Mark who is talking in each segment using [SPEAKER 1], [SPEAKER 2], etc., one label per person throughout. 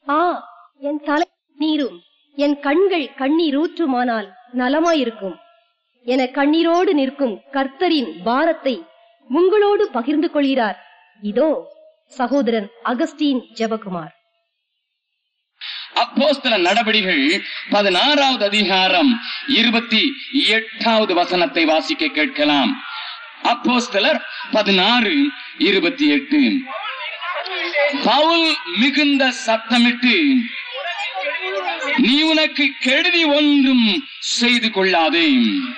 [SPEAKER 1] ஆ என் தலை நீரும் என் கண்கள் கண்ணீர் ஊற்றுமானால் நலமாயிருக்கும் என கண்ணீரோடு நிற்கும் கர்த்தரின் பாரத்தை உங்களோடு பகிர்ந்து கொள்கிறார் இதோ சகோதரன் அகஸ்டீன் ஜெபகுமார்
[SPEAKER 2] அப்போஸ்தல நடபடிகள் பதினாறாவது அதிகாரம் இருபத்தி எட்டாவது வசனத்தை வாசிக்க கேட்கலாம் அப்போஸ்தலர் பதினாறு இருபத்தி எட்டு பவுல் மிகுந்த சத்தமிட்டு நீ உனக்கு கெடுதி ஒன்றும் செய்து கொள்ளாதே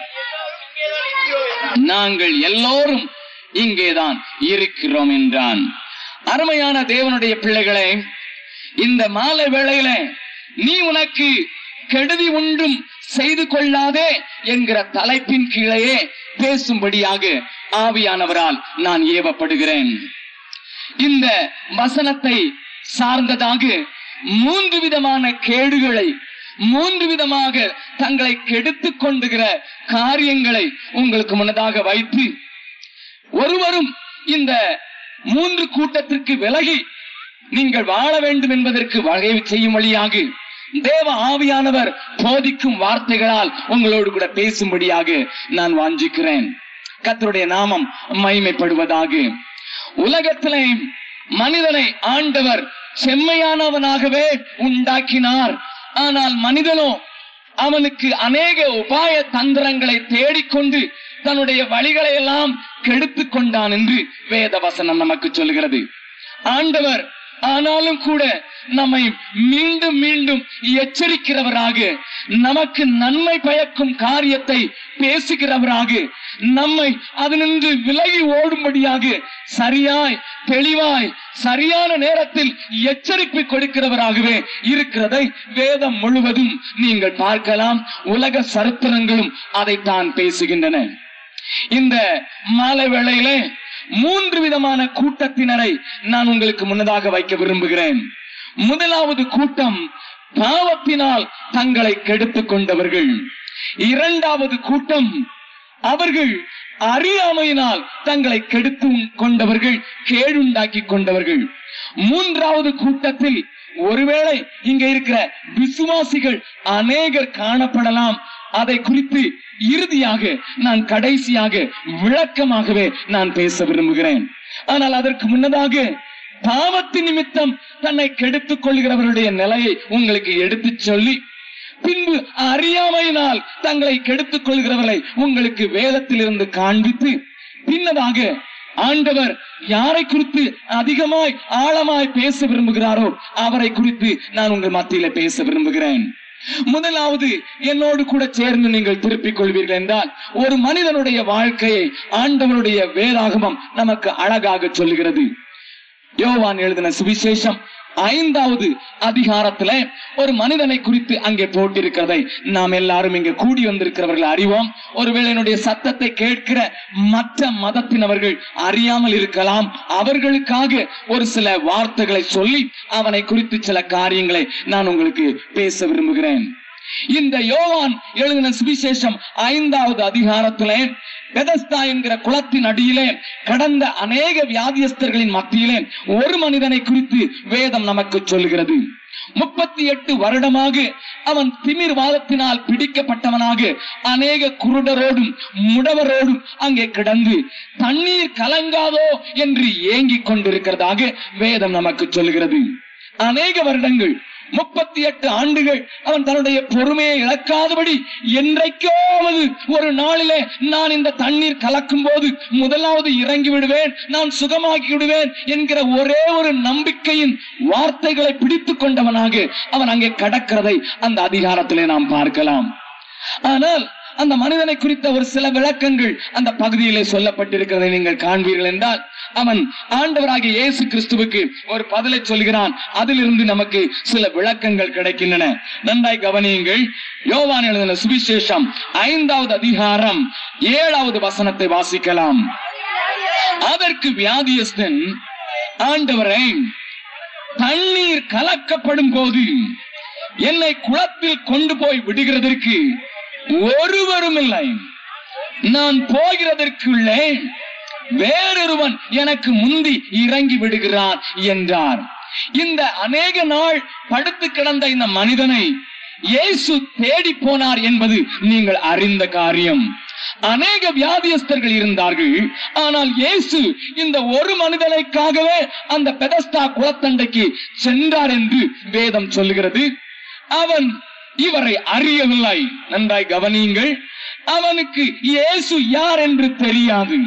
[SPEAKER 2] நாங்கள் எல்லோரும் இங்கேதான் இருக்கிறோம் என்றான் அருமையான தேவனுடைய பிள்ளைகளே இந்த மாலை வேளையில நீ உனக்கு கெடுதி ஒன்றும் செய்து கொள்ளாதே என்கிற தலைப்பின் கீழே பேசும்படியாக ஆவியானவரால் நான் ஏவப்படுகிறேன் இந்த வசனத்தை சார்ந்ததாக மூன்று விதமான கேடுகளை மூன்று விதமாக தங்களை கெடுத்துக் கொண்டுகிற காரியங்களை உங்களுக்கு முன்னதாக வைத்து ஒருவரும் இந்த மூன்று கூட்டத்திற்கு விலகி நீங்கள் வாழ வேண்டும் என்பதற்கு வகை செய்யும் வழியாக தேவ ஆவியானவர் போதிக்கும் வார்த்தைகளால் உங்களோடு கூட பேசும்படியாக நான் வாஞ்சிக்கிறேன் கர்த்தருடைய நாமம் மகிமைப்படுவதாக உலகத்திலே மனிதனை ஆண்டவர் செம்மையானவனாகவே உண்டாக்கினார் ஆனால் மனிதனோ அவனுக்கு அநேக உபாய தந்திரங்களை தேடிக்கொண்டு தன்னுடைய வழிகளை எல்லாம் கெடுத்துக் கொண்டான் என்று வேத வசனம் நமக்கு சொல்கிறது ஆண்டவர் ஆனாலும் கூட நம்மை மீண்டும் மீண்டும் எச்சரிக்கிறவராக நமக்கு நன்மை பயக்கும் காரியத்தை பேசுகிறவராக நம்மை அதனின்று விலகி ஓடும்படியாக சரியாய் தெளிவாய் சரியான நேரத்தில் எச்சரிப்பு கொடுக்கிறவராகவே இருக்கிறதை வேதம் முழுவதும் நீங்கள் பார்க்கலாம் உலக சரித்திரங்களும் அதைத்தான் பேசுகின்றன இந்த மாலை வேளையிலே மூன்று விதமான கூட்டத்தினரை நான் உங்களுக்கு முன்னதாக வைக்க விரும்புகிறேன் முதலாவது கூட்டம் பாவத்தினால் தங்களை கெடுத்துக் கொண்டவர்கள் இரண்டாவது கூட்டம் அவர்கள் அறியாமையினால் தங்களை கெடுத்து கொண்டவர்கள் கேடுண்டாக்கி கொண்டவர்கள் மூன்றாவது கூட்டத்தில் ஒருவேளை இங்க இருக்கிற விசுவாசிகள் அநேகர் காணப்படலாம் அதை குறித்து இறுதியாக நான் கடைசியாக விளக்கமாகவே நான் பேச விரும்புகிறேன் ஆனால் அதற்கு முன்னதாக பாவத்து நிமித்தம் தன்னை கெடுத்துக் கொள்கிறவருடைய நிலையை உங்களுக்கு எடுத்துச் சொல்லி பின்பு அறியாமையினால் தங்களை கெடுத்துக் கொள்கிறவர்களை உங்களுக்கு வேதத்திலிருந்து காண்பித்து பின்னதாக ஆண்டவர் யாரை குறித்து அதிகமாய் ஆழமாய் பேச விரும்புகிறாரோ அவரை குறித்து நான் உங்கள் மத்தியில பேச விரும்புகிறேன் முதலாவது என்னோடு கூட சேர்ந்து நீங்கள் திருப்பிக் கொள்வீர்கள் என்றால் ஒரு மனிதனுடைய வாழ்க்கையை ஆண்டவருடைய வேதாகமம் நமக்கு அழகாக சொல்லுகிறது யோவான் எழுதின சுவிசேஷம் ஐந்தாவது அதிகாரத்துல ஒரு மனிதனை குறித்து அங்கே போட்டிருக்கிறதை நாம் எல்லாரும் இங்க கூடி வந்திருக்கிறவர்கள் அறிவோம் ஒருவேளை என்னுடைய சத்தத்தை கேட்கிற மற்ற மதத்தினவர்கள் அறியாமல் இருக்கலாம் அவர்களுக்காக ஒரு சில வார்த்தைகளை சொல்லி அவனை குறித்து சில காரியங்களை நான் உங்களுக்கு பேச விரும்புகிறேன் இந்த யோவான் எழுதின சுவிசேஷம் ஐந்தாவது அதிகாரத்திலே பெதஸ்தா என்கிற குளத்தின் அடியிலே கடந்த அநேக வியாதியஸ்தர்களின் மத்தியிலே ஒரு மனிதனை குறித்து வேதம் நமக்கு சொல்கிறது முப்பத்தி எட்டு வருடமாக அவன் திமிர் வாதத்தினால் பிடிக்கப்பட்டவனாக அநேக குருடரோடும் முடவரோடும் அங்கே கிடந்து தண்ணீர் கலங்காதோ என்று ஏங்கிக் கொண்டிருக்கிறதாக வேதம் நமக்கு சொல்கிறது அநேக வருடங்கள் முப்பத்தி எட்டு ஆண்டுகள் அவன் தன்னுடைய பொறுமையை இழக்காதபடி என்றைக்காவது ஒரு நாளிலே நான் இந்த தண்ணீர் கலக்கும் போது முதலாவது இறங்கி விடுவேன் நான் சுகமாக்கி விடுவேன் என்கிற ஒரே ஒரு நம்பிக்கையின் வார்த்தைகளை பிடித்துக் கொண்டவனாக அவன் அங்கே கடக்கிறதை அந்த அதிகாரத்திலே நாம் பார்க்கலாம் ஆனால் அந்த மனிதனை குறித்த ஒரு சில விளக்கங்கள் அந்த பகுதியிலே சொல்லப்பட்டிருக்கிறதை நீங்கள் காண்பீர்கள் என்றால் அவன் ஆண்டவராகிய இயேசு கிறிஸ்துவுக்கு ஒரு பதிலை சொல்கிறான் அதிலிருந்து நமக்கு சில விளக்கங்கள் கிடைக்கின்றன நன்றாய் கவனியுங்கள் யோவான் எழுதின சுவிசேஷம் ஐந்தாவது அதிகாரம் ஏழாவது வசனத்தை வாசிக்கலாம் அதற்கு வியாதியஸ்தன் ஆண்டவரை தண்ணீர் கலக்கப்படும் போது என்னை குளத்தில் கொண்டு போய் விடுகிறதற்கு ஒருவரும் இல்லை நான் போகிறதற்குள்ளே வேறொருவன் எனக்கு முந்தி இறங்கி விடுகிறான் என்றார் இந்த அநேக நாள் படுத்து கிடந்த இந்த மனிதனை இயேசு தேடி போனார் என்பது நீங்கள் அறிந்த காரியம் அநேக வியாதியஸ்தர்கள் இருந்தார்கள் ஆனால் இயேசு இந்த ஒரு மனிதனுக்காகவே அந்த பெதஸ்தா குளத்தண்டைக்கு சென்றார் என்று வேதம் சொல்லுகிறது அவன் இவரை அறியவில்லை நன்றாய் கவனியுங்கள் அவனுக்கு இயேசு யார் என்று தெரியாது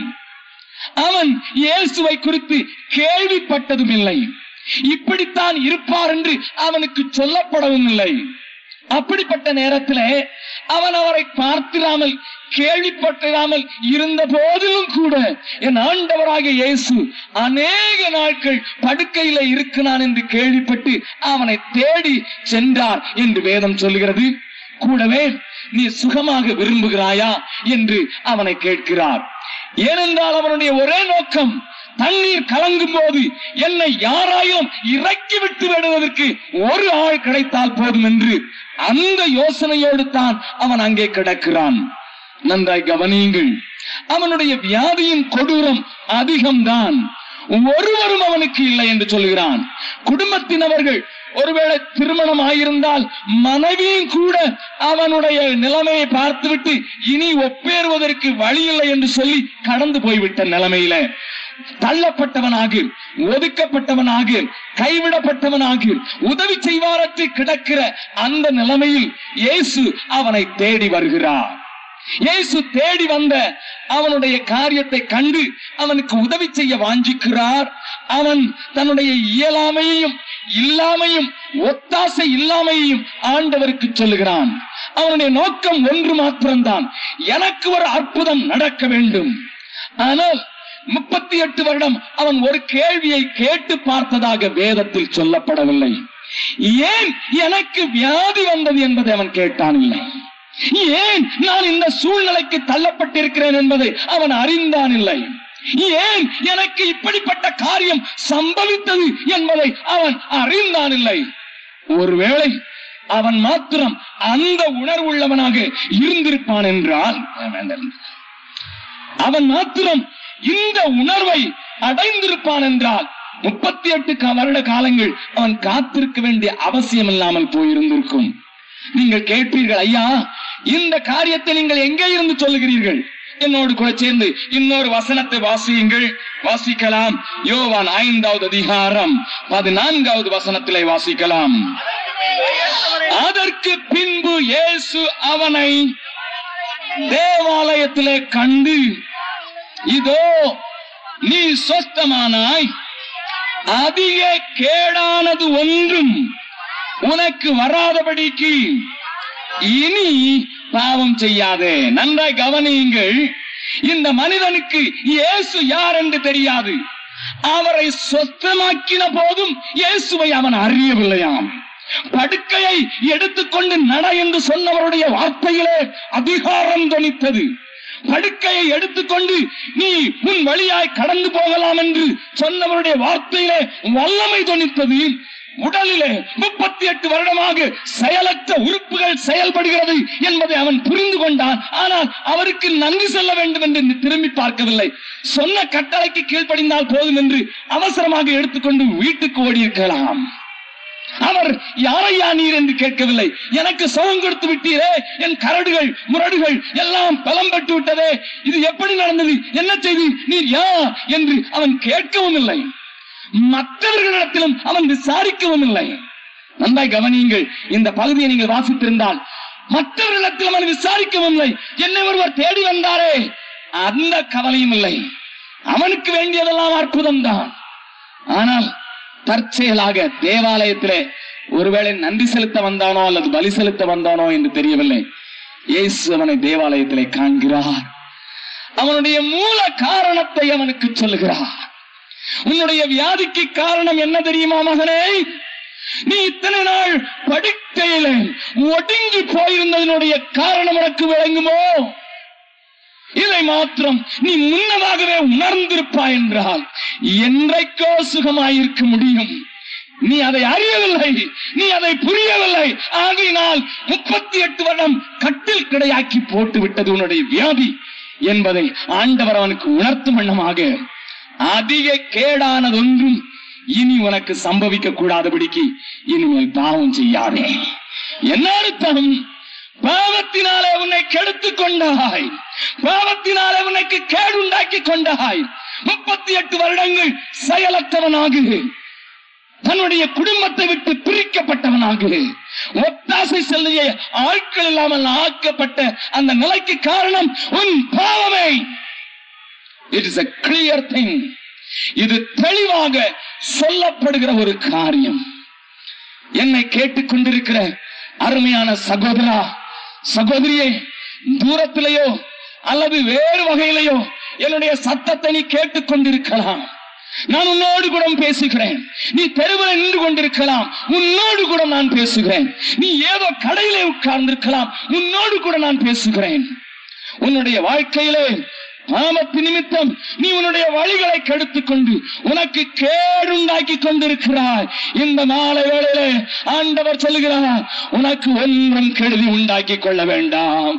[SPEAKER 2] அவன் இயேசுவை குறித்து கேள்விப்பட்டதும் இல்லை இப்படித்தான் இருப்பார் என்று அவனுக்கு சொல்லப்படவும் இல்லை அப்படிப்பட்ட நேரத்திலே அவன் அவரை பார்த்திராமல் கேள்விப்பட்டிராமல் இருந்த போதிலும் கூட என் ஆண்டவராகிய இயேசு அநேக நாட்கள் படுக்கையில இருக்கிறான் என்று கேள்விப்பட்டு அவனை தேடி சென்றார் என்று வேதம் சொல்லுகிறது கூடவே நீ சுகமாக விரும்புகிறாயா என்று அவனை கேட்கிறார் ஏனென்றால் அவனுடைய ஒரே நோக்கம் தண்ணீர் கலங்கும் போது என்னை யாராயும் இறக்கி விட்டு விடுவதற்கு ஒரு ஆள் கிடைத்தால் போதும் என்று அந்த யோசனையோடு தான் அவன் அங்கே கிடக்கிறான் நன்றாய் கவனியுங்கள் அவனுடைய வியாதியின் கொடூரம் அதிகம்தான் ஒருவரும் அவனுக்கு இல்லை என்று சொல்கிறான் குடும்பத்தினவர்கள் ஒருவேளை திருமணம் ஆயிருந்தால் மனைவியும் கூட அவனுடைய நிலைமையை பார்த்துவிட்டு இனி ஒப்பேறுவதற்கு வழி இல்லை என்று சொல்லி கடந்து போய்விட்ட நிலைமையில தள்ளப்பட்டவனாக ஒதுக்கப்பட்டவனாக கைவிடப்பட்டவனாக உதவி செய்வாரற்று கிடக்கிற அந்த நிலைமையில் இயேசு அவனை தேடி வருகிறார் இயேசு தேடி வந்த அவனுடைய காரியத்தை கண்டு அவனுக்கு உதவி செய்ய வாஞ்சிக்கிறார் அவன் தன்னுடைய இயலாமையையும் இல்லாமையும் ஒத்தாசை இல்லாமையையும் ஆண்டவருக்கு சொல்லுகிறான் அவனுடைய நோக்கம் ஒன்று மாத்திரம்தான் எனக்கு ஒரு அற்புதம் நடக்க வேண்டும் ஆனால் முப்பத்தி எட்டு வருடம் அவன் ஒரு கேள்வியை கேட்டு பார்த்ததாக வேதத்தில் சொல்லப்படவில்லை ஏன் எனக்கு வியாதி வந்தது என்பதை அவன் கேட்டான் இல்லை ஏன் நான் இந்த சூழ்நிலைக்கு தள்ளப்பட்டிருக்கிறேன் என்பதை அவன் அறிந்தான் இல்லை ஏன் எனக்கு இப்படிப்பட்ட காரியம் சம்பவித்தது என்பதை அவன் அறிந்தான் இல்லை ஒருவேளை அவன் மாத்திரம் அந்த உணர்வுள்ளவனாக இருந்திருப்பான் என்றால் அவன் மாத்திரம் இந்த உணர்வை அடைந்திருப்பான் என்றால் முப்பத்தி எட்டு வருட காலங்கள் அவன் காத்திருக்க வேண்டிய அவசியம் இல்லாமல் போயிருந்திருக்கும் நீங்கள் கேட்பீர்கள் ஐயா இந்த காரியத்தை நீங்கள் எங்கே இருந்து சொல்லுகிறீர்கள் என்னோடு கூட சேர்ந்து இன்னொரு வசனத்தை வாசியுங்கள் வாசிக்கலாம் யோவான் ஐந்தாவது அதிகாரம் பதினான்காவது வசனத்திலே வாசிக்கலாம் அதற்கு பின்பு இயேசு அவனை தேவாலயத்திலே கண்டு இதோ நீ சொஸ்தமானாய் அதிக கேடானது ஒன்றும் உனக்கு வராதபடிக்கு இனி பாவம் செய்யாதே நன்றாய் கவனியுங்கள் இந்த மனிதனுக்கு இயேசு யார் என்று தெரியாது அவரை சொத்தமாக்கின போதும் இயேசுவை அவன் அறியவில்லையாம் படுக்கையை எடுத்துக்கொண்டு நட என்று சொன்னவருடைய வார்த்தையிலே அதிகாரம் தொனித்தது படுக்கையை எடுத்துக்கொண்டு நீ உன் வழியாய் கடந்து போகலாம் என்று சொன்னவருடைய வார்த்தையிலே வல்லமை தொனித்தது உடலிலே முப்பத்தி எட்டு வருடமாக செயலற்ற உறுப்புகள் செயல்படுகிறது என்பதை அவன் புரிந்து கொண்டான் ஆனால் அவருக்கு நன்றி சொல்ல வேண்டும் என்று திரும்பி பார்க்கவில்லை சொன்ன கட்டளைக்கு கீழ்ப்படிந்தால் போதும் என்று அவசரமாக எடுத்துக்கொண்டு வீட்டுக்கு ஓடி இருக்கலாம் அவர் யாரையா நீர் என்று கேட்கவில்லை எனக்கு சவம் கொடுத்து விட்டீரே என் கரடுகள் முரடுகள் எல்லாம் பலம் பெற்று விட்டதே இது எப்படி நடந்தது என்ன செய்தி நீர் யா என்று அவன் கேட்கவும் இல்லை மற்றவர்களிடத்திலும் அவன் விசாரிக்கவும் இல்லை நன்றாய் கவனியுங்கள் இந்த பகுதியை நீங்கள் வாசித்திருந்தால் மற்றவர்களிடத்தில் அவன் விசாரிக்கவும் இல்லை என்னை ஒருவர் தேடி வந்தாரே அந்த கவலையும் இல்லை அவனுக்கு வேண்டியதெல்லாம் அற்புதம் தான் ஆனால் தற்செயலாக தேவாலயத்திலே ஒருவேளை நன்றி செலுத்த வந்தானோ அல்லது பலி செலுத்த வந்தானோ என்று தெரியவில்லை இயேசு அவனை தேவாலயத்திலே காண்கிறார் அவனுடைய மூல காரணத்தை அவனுக்கு சொல்லுகிறார் உன்னுடைய வியாதிக்கு காரணம் என்ன தெரியுமா மகனே நீ இத்தனை நாள் படுக்கையில ஒடுங்கி போயிருந்ததனுடைய காரணம் உனக்கு விளங்குமோ இதை மாத்திரம் நீ முன்னதாகவே உணர்ந்திருப்பாய் என்றால் என்றைக்கோ சுகமாயிருக்க முடியும் நீ அதை அறியவில்லை நீ அதை புரியவில்லை ஆகையினால் முப்பத்தி எட்டு வருடம் கட்டில் கிடையாக்கி போட்டு விட்டது உன்னுடைய வியாதி என்பதை ஆண்டவர் அவனுக்கு உணர்த்தும் வண்ணமாக அதிக கேடானதொன்றும் இனி உனக்கு சம்பவிக்க கூடாதபடிக்கு இனிமேல் பாவம் செய்யாதே என்ன அர்த்தம் பாவத்தினாலே உன்னை கெடுத்துக் கொண்டாய் பாவத்தினாலே உனக்கு கேடுண்டாக்கி கொண்டாய் முப்பத்தி எட்டு வருடங்கள் செயலற்றவனாகு தன்னுடைய குடும்பத்தை விட்டு பிரிக்கப்பட்டவனாக ஒத்தாசை செல்லிய ஆட்கள் இல்லாமல் ஆக்கப்பட்ட அந்த நிலைக்கு காரணம் உன் பாவமே it is a clear thing இது தெளிவாக சொல்லப்படுகிற ஒரு காரியம் என்னை கேட்டுக்கொண்டிருக்கிற அருமையான சகோதரா சகோதரியே தூரத்திலேயோ அல்லது வேறு வகையிலேயோ என்னுடைய சத்தத்தை நீ கேட்டுக்கொண்டிருக்கலாம் நான் உன்னோடு கூட பேசுகிறேன் நீ தெருவில் நின்று கொண்டிருக்கலாம் உன்னோடு கூட நான் பேசுகிறேன் நீ ஏதோ கடையிலே உட்கார்ந்திருக்கலாம் உன்னோடு கூட நான் பேசுகிறேன் உன்னுடைய வாழ்க்கையிலே பாவத்து நிமித்தம் நீ உன்னுடைய வழிகளை கெடுத்துக் கொண்டு உனக்கு கேடுண்டாக்கி கொண்டிருக்கிறாய் இந்த மாலை வேளையிலே ஆண்டவர் சொல்லுகிறார் உனக்கு ஒன்றும் கெடுதி உண்டாக்கி கொள்ள வேண்டாம்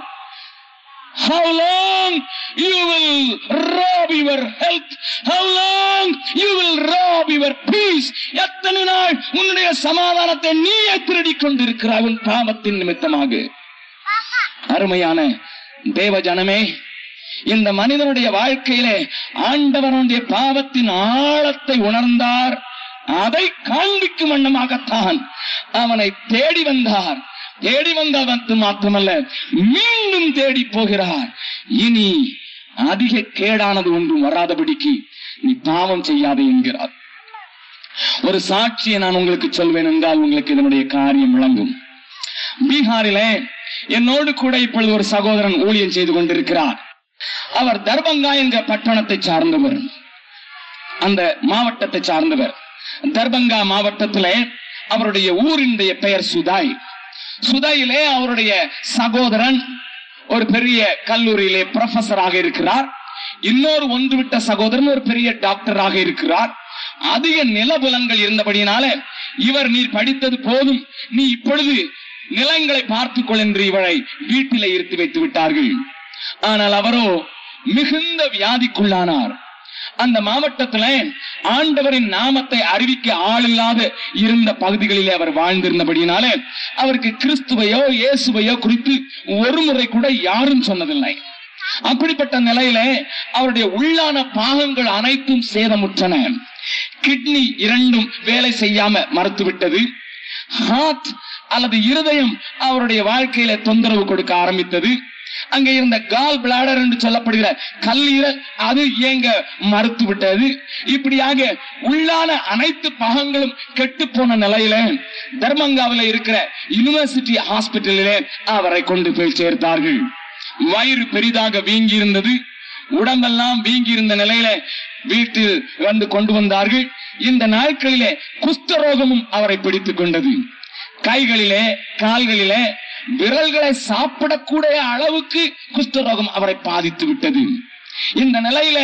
[SPEAKER 2] How long you will rob your health? How long you will rob your peace? எத்தனை நாள் உன்னுடைய சமாதானத்தை நீயே திருடிக் கொண்டிருக்கிறாய் உன் பாவத்தின் நிமித்தமாக அருமையான தேவ ஜனமே இந்த மனிதனுடைய வாழ்க்கையிலே ஆண்டவனுடைய பாவத்தின் ஆழத்தை உணர்ந்தார் அதை காண்பிக்கும் வண்ணமாகத்தான் அவனை தேடி வந்தார் தேடி வந்தவன் மாத்திரமல்ல மீண்டும் தேடி போகிறார் இனி அதிக கேடானது ஒன்றும் வராதபடிக்கு நீ பாவம் செய்யாதே என்கிறார் ஒரு சாட்சியை நான் உங்களுக்கு சொல்வேன் என்றால் உங்களுக்கு இதனுடைய காரியம் விளங்கும் பீகாரிலே என்னோடு கூட இப்பொழுது ஒரு சகோதரன் ஊழியம் செய்து கொண்டிருக்கிறார் அவர் தர்பங்கா என்ற பட்டணத்தை சார்ந்தவர் அந்த மாவட்டத்தை சார்ந்தவர் தர்பங்கா மாவட்டத்திலே அவருடைய ஊரினுடைய பெயர் சுதாய் சுதாயிலே அவருடைய சகோதரன் ஒரு பெரிய கல்லூரியிலே ப்ரொஃபஸராக இருக்கிறார் இன்னொரு ஒன்றுவிட்ட சகோதரன் ஒரு பெரிய டாக்டராக இருக்கிறார் அதிக நிலபுலங்கள் இருந்தபடியினால இவர் நீர் படித்தது போதும் நீ இப்பொழுது நிலங்களை பார்த்துக் கொள் என்று இவரை வீட்டிலே இருத்தி வைத்து விட்டார்கள் ஆனால் அவரோ மிகுந்த வியாதிக்குள்ளானார் அந்த மாவட்டத்துல ஆண்டவரின் நாமத்தை அறிவிக்க ஆளில்லாத இருந்த பகுதிகளிலே அவர் வாழ்ந்திருந்தபடியினாலே அவருக்கு கிறிஸ்துவையோ இயேசுவையோ குறித்து ஒரு முறை கூட யாரும் சொன்னதில்லை அப்படிப்பட்ட நிலையில அவருடைய உள்ளான பாகங்கள் அனைத்தும் சேதமுற்றன கிட்னி இரண்டும் வேலை செய்யாம மறுத்துவிட்டது ஹார்ட் அல்லது இருதயம் அவருடைய வாழ்க்கையில தொந்தரவு கொடுக்க ஆரம்பித்தது அங்க இருந்த கால் பிளாடர் என்று சொல்லப்படுகிற கல்லீரல் அது இயங்க மறுத்து விட்டது இப்படியாக உள்ளான அனைத்து பாகங்களும் கெட்டு போன நிலையில தர்மங்காவில இருக்கிற யூனிவர்சிட்டி ஹாஸ்பிட்டலிலே அவரை கொண்டு போய் சேர்த்தார்கள் வயிறு பெரிதாக வீங்கி இருந்தது உடம்பெல்லாம் வீங்கி இருந்த நிலையில வீட்டில் வந்து கொண்டு வந்தார்கள் இந்த நாட்களிலே குஷ்டரோகமும் அவரை பிடித்துக் கொண்டது கைகளிலே கால்களிலே விரல்களை சாப்பிடக்கூடிய அளவுக்கு குஷ்டரோகம் அவரை பாதித்து விட்டது இந்த நிலையில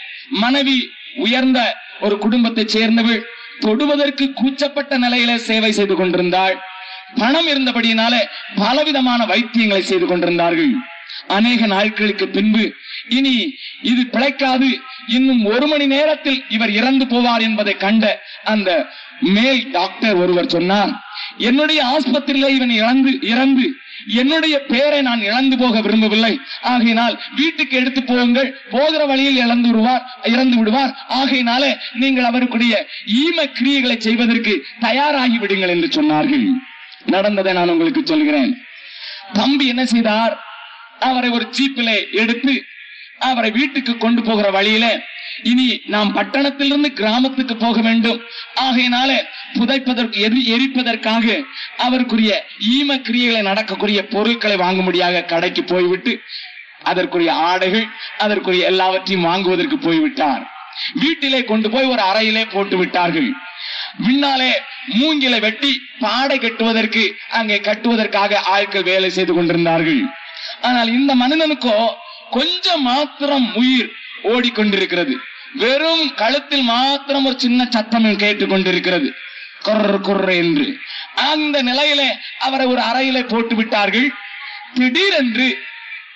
[SPEAKER 2] மனைவி உயர்ந்த ஒரு குடும்பத்தை சேர்ந்தவள் தொடுவதற்கு கூச்சப்பட்ட நிலையில சேவை செய்து கொண்டிருந்தாள் பணம் இருந்தபடியினால பலவிதமான வைத்தியங்களை செய்து கொண்டிருந்தார்கள் அநேக நாட்களுக்கு பின்பு இனி இது பிழைக்காது இன்னும் ஒரு மணி நேரத்தில் இவர் இறந்து போவார் என்பதை கண்ட அந்த மேல் டாக்டர் ஒருவர் சொன்னார் என்னுடைய ஆஸ்பத்திரியில இவன் இறந்து இறந்து என்னுடைய பெயரை நான் இழந்து போக விரும்பவில்லை ஆகையினால் வீட்டுக்கு எடுத்து போகுங்கள் போகிற வழியில் இழந்து விடுவார் இறந்து விடுவார் ஆகையினால நீங்கள் அவருக்குரிய ஈம கிரியைகளை செய்வதற்கு தயாராகி விடுங்கள் என்று சொன்னார்கள் நடந்ததை நான் உங்களுக்கு சொல்கிறேன் தம்பி என்ன செய்தார் அவரை ஒரு ஜீப்பிலே எடுத்து அவரை வீட்டுக்கு கொண்டு போகிற வழியில இனி நாம் பட்டணத்திலிருந்து கிராமத்துக்கு போக வேண்டும் ஆகையினால புதைப்பதற்கு எரி எரிப்பதற்காக அவருக்குரிய ஈம கிரியைகளை நடக்கக்கூடிய பொருட்களை வாங்கும்படியாக கடைக்கு போய்விட்டு அதற்குரிய ஆடைகள் அதற்குரிய எல்லாவற்றையும் வாங்குவதற்கு போய்விட்டார் வீட்டிலே கொண்டு போய் ஒரு அறையிலே போட்டு விட்டார்கள் பின்னாலே மூங்கிலை வெட்டி பாடை கட்டுவதற்கு அங்கே கட்டுவதற்காக ஆட்கள் வேலை செய்து கொண்டிருந்தார்கள் ஆனால் இந்த மனிதனுக்கோ கொஞ்சம் மாத்திரம் உயிர் ஓடிக்கொண்டிருக்கிறது வெறும் கழுத்தில் மாத்திரம் ஒரு சின்ன சத்தம் கேட்டுக் கொண்டிருக்கிறது கொர்ர கொர்ர என்று அந்த நிலையில அவரை ஒரு அறையில போட்டு விட்டார்கள் திடீரென்று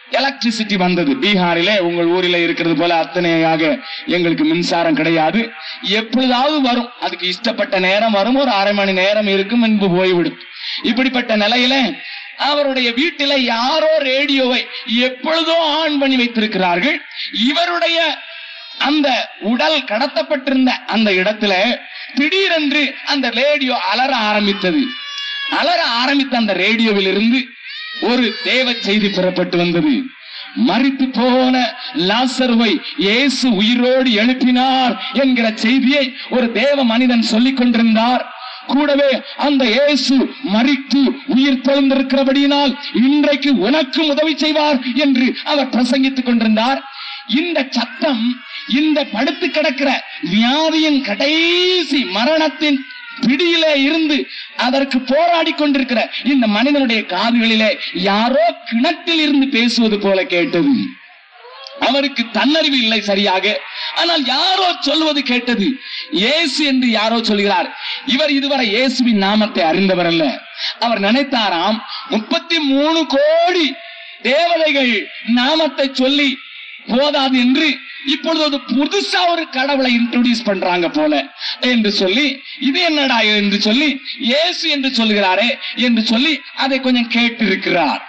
[SPEAKER 2] எலக்ட்ரிசிட்டி வந்தது பீகாரிலே உங்கள் ஊரிலே இருக்கிறது போல அத்தனையாக எங்களுக்கு மின்சாரம் கிடையாது எப்பொழுதாவது வரும் அதுக்கு இஷ்டப்பட்ட நேரம் வரும் ஒரு அரை மணி நேரம் இருக்கும் முன்பு போய்விடும் இப்படிப்பட்ட நிலையில அவருடைய வீட்டில யாரோ ரேடியோவை எப்பொழுதோ ஆன் பண்ணி வைத்திருக்கிறார்கள் இவருடைய அந்த உடல் கடத்தப்பட்டிருந்த அந்த இடத்துல திடீரென்று அந்த ரேடியோ அலற ஆரம்பித்தது அலற ஆரம்பித்த அந்த ரேடியோவில் இருந்து ஒரு தேவ செய்தி பெறப்பட்டு வந்தது மறித்து போன லாசருவை இயேசு உயிரோடு எழுப்பினார் என்கிற செய்தியை ஒரு தேவ மனிதன் சொல்லிக் கொண்டிருந்தார் கூடவே அந்த இயேசு மறித்து உயிர் தெழுந்திருக்கிறபடியினால் இன்றைக்கு உனக்கும் உதவி செய்வார் என்று அவர் பிரசங்கித்துக் கொண்டிருந்தார் இந்த சத்தம் இந்த படுத்து கிடக்கிற வியாதியின் கடைசி மரணத்தின் பிடியிலே இருந்து அதற்கு போராடி கொண்டிருக்கிற இந்த மனிதனுடைய காதுகளிலே யாரோ கிணற்றில் இருந்து பேசுவது போல கேட்டது அவருக்கு தன்னறிவு இல்லை சரியாக ஆனால் யாரோ சொல்வது கேட்டது இயேசு என்று யாரோ சொல்கிறார் இவர் இதுவரை இயேசுவின் நாமத்தை அறிந்தவர் அல்ல அவர் நினைத்தாராம் முப்பத்தி மூணு கோடி தேவதைகள் நாமத்தை சொல்லி போதாது என்று இப்பொழுது ஒரு புதுசா ஒரு கடவுளை இன்ட்ரோடியூஸ் பண்றாங்க போல என்று சொல்லி இது என்னடா என்று சொல்லி இயேசு என்று சொல்கிறாரே என்று சொல்லி அதை கொஞ்சம் கேட்டிருக்கிறார்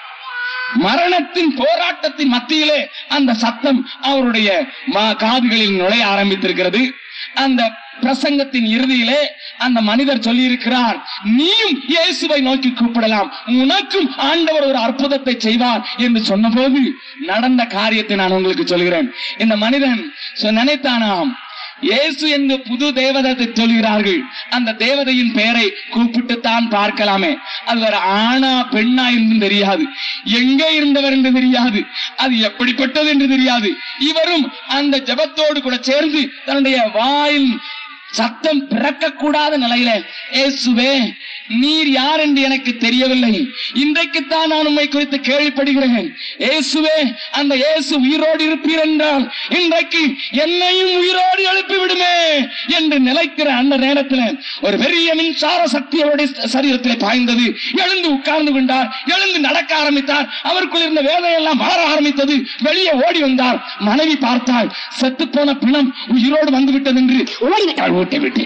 [SPEAKER 2] மரணத்தின் போராட்டத்தின் மத்தியிலே அந்த சத்தம் அவருடைய மா- காதுகளில் நுழைய ஆரம்பித்திருக்கிறது அந்த பிரசங்கத்தின் இறுதியிலே அந்த மனிதர் சொல்லியிருக்கிறார் நீயும் இயேசுவை நோக்கி கூப்பிடலாம் உனக்கும் ஆண்டவர் ஒரு அற்புதத்தை செய்வார் என்று சொன்னபோது நடந்த காரியத்தை நான் உங்களுக்கு சொல்கிறேன் இந்த மனிதன் சொ- நினைத்தானாம் இயேசு என்று புது தேவதத்தை சொல்கிறார்கள் அந்த தேவதையின் பெயரை கூப்பிட்டுத்தான் பார்க்கலாமே அது ஒரு ஆணா பெண்ணா என்று தெரியாது எங்கே இருந்தவர் என்று தெரியாது அது எப்படிப்பட்டது என்று தெரியாது இவரும் அந்த ஜெபத்தோடு கூட சேர்ந்து தன்னுடைய வாயில் சத்தம் பிறக்கக்கூடாத நிலையில இயேசுவே நீர் யார் என்று எனக்கு தெரியவில்லை இன்றைக்குத்தான் நான் உண்மை குறித்து கேள்விப்படுகிறேன் இயேசுவே அந்த இயேசு உயிரோடு இருப்பீர் என்றால் இன்றைக்கு என்னையும் உயிரோடு எழுப்பி விடுமே என்று நிலைக்கிற அந்த நேரத்தில் ஒரு பெரிய மின்சார சக்தி அவருடைய சரீரத்திலே பாய்ந்தது எழுந்து உட்கார்ந்து கொண்டார் எழுந்து நடக்க ஆரம்பித்தார் அவருக்குள் இருந்த வேதையெல்லாம் மாற ஆரம்பித்தது வெளியே ஓடி வந்தார் மனைவி பார்த்தாள் செத்து போன பிணம் உயிரோடு வந்து விட்டது என்று ஓடிவிட்டாள் ஓட்டை விட்டு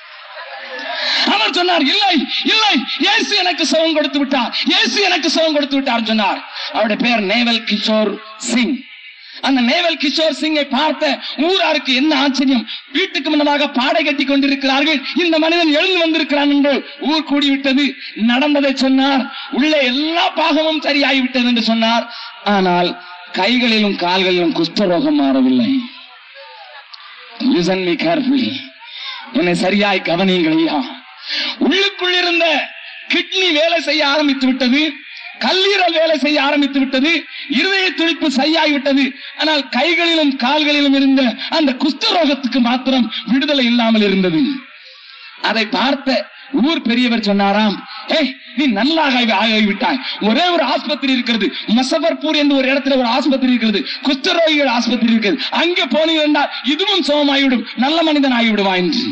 [SPEAKER 2] அவர் சொன்னார் இல்லை இல்லை இயேசு எனக்கு சுகம் கொடுத்து விட்டார் இயேசு எனக்கு சுகம் கொடுத்து விட்டார் சொன்னார் அவருடைய பெயர் நேவல் கிஷோர் சிங் அந்த நேவல் கிஷோர் சிங்கை பார்த்த ஊராருக்கு என்ன ஆச்சரியம் வீட்டுக்கு முன்னதாக பாடை கட்டி கொண்டிருக்கிறார்கள் இந்த மனிதன் எழுந்து வந்திருக்கிறான் என்று ஊர் கூடிவிட்டது நடந்ததை சொன்னார் உள்ளே எல்லா பாகமும் சரியாகிவிட்டது என்று சொன்னார் ஆனால் கைகளிலும் கால்களிலும் குஷ்டரோகம் மாறவில்லை லிசன் மீ கேர்ஃபுல்லி என்னை சரியாய் கவனியுங்கள் ஐயா உள்ளுக்குள் இருந்த கிட்னி வேலை செய்ய ஆரம்பித்து விட்டது கல்லீரல் வேலை செய்ய ஆரம்பித்து விட்டது இருதய துடிப்பு சரியாகி விட்டது ஆனால் கைகளிலும் கால்களிலும் இருந்த அந்த குஷ்டரோகத்துக்கு மாத்திரம் விடுதலை இல்லாமல் இருந்தது அதை பார்த்த ஊர் பெரியவர் சொன்னாராம் ஏய் நீ நல்லாக ஆகிவிட்டாய் ஒரே ஒரு ஆஸ்பத்திரி இருக்கிறது மசபர்பூர் என்று ஒரு இடத்துல ஒரு ஆஸ்பத்திரி இருக்கிறது குஷ்டரோகிகள் ஆஸ்பத்திரி இருக்கிறது அங்கே போனீங்க என்றால் இதுவும் சோமாகிவிடும் நல்ல மனிதன் ஆகிவிடுவா என்று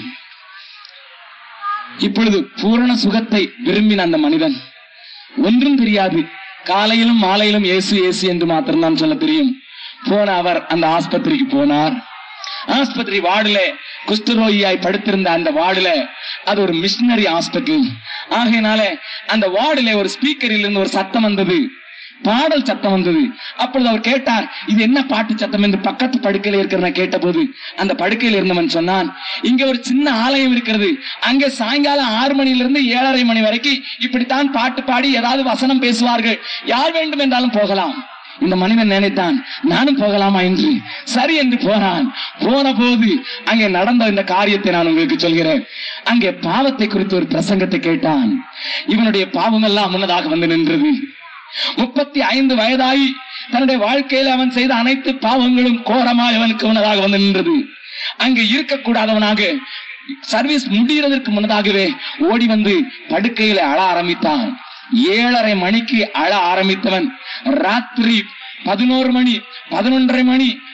[SPEAKER 2] இப்பொழுது பூரண சுகத்தை விரும்பின அந்த மனிதன் ஒன்றும் தெரியாது காலையிலும் மாலையிலும் இயேசு இயேசு என்று மாத்திரம்தான் சொல்ல தெரியும் போன அவர் அந்த ஆஸ்பத்திரிக்கு போனார் ஆஸ்பத்திரி வார்டுல குஷ்டரோகியாய் படுத்திருந்த அந்த வார்டுல அது ஒரு மிஷினரி ஹாஸ்பிட்டல் ஆகையினால அந்த வார்டுல ஒரு ஸ்பீக்கரில் இருந்து ஒரு சத்தம் வந்தது பாடல் சத்தம் வந்தது அப்பொழுது அவர் கேட்டார் இது என்ன பாட்டு சத்தம் என்று பக்கத்து படுக்கையில இருக்கிற கேட்ட போது அந்த படுக்கையில் இருந்தவன் சொன்னான் இங்க ஒரு சின்ன ஆலயம் இருக்கிறது அங்க சாயங்காலம் ஆறு மணியிலிருந்து ஏழரை மணி வரைக்கும் இப்படித்தான் பாட்டு பாடி ஏதாவது வசனம் பேசுவார்கள் யார் வேண்டும் என்றாலும் போகலாம் இந்த மனிதன் நினைத்தான் நானும் போகலாமா என்று சரி என்று போனான் போன போது அங்கே நடந்த இந்த காரியத்தை நான் உங்களுக்கு சொல்கிறேன் அங்கே பாவத்தை குறித்து ஒரு பிரசங்கத்தை கேட்டான் இவனுடைய பாவம் எல்லாம் முன்னதாக வந்து நின்றது முப்பத்தி ஐந்து வயதாகி தன்னுடைய வாழ்க்கையில் அவன் செய்த அனைத்து பாவங்களும் கோரமாய் அவனுக்கு முன்னதாக வந்து நின்றது அங்கே இருக்கக்கூடாதவனாக சர்வீஸ் முடிகிறதற்கு முன்னதாகவே ஓடி வந்து படுக்கையில அழ ஆரம்பித்தான் ஏழரை மணிக்கு அழ ஆரம்பித்தவன் ராத்திரி பதினோரு மணி பதினொன்றரை மணி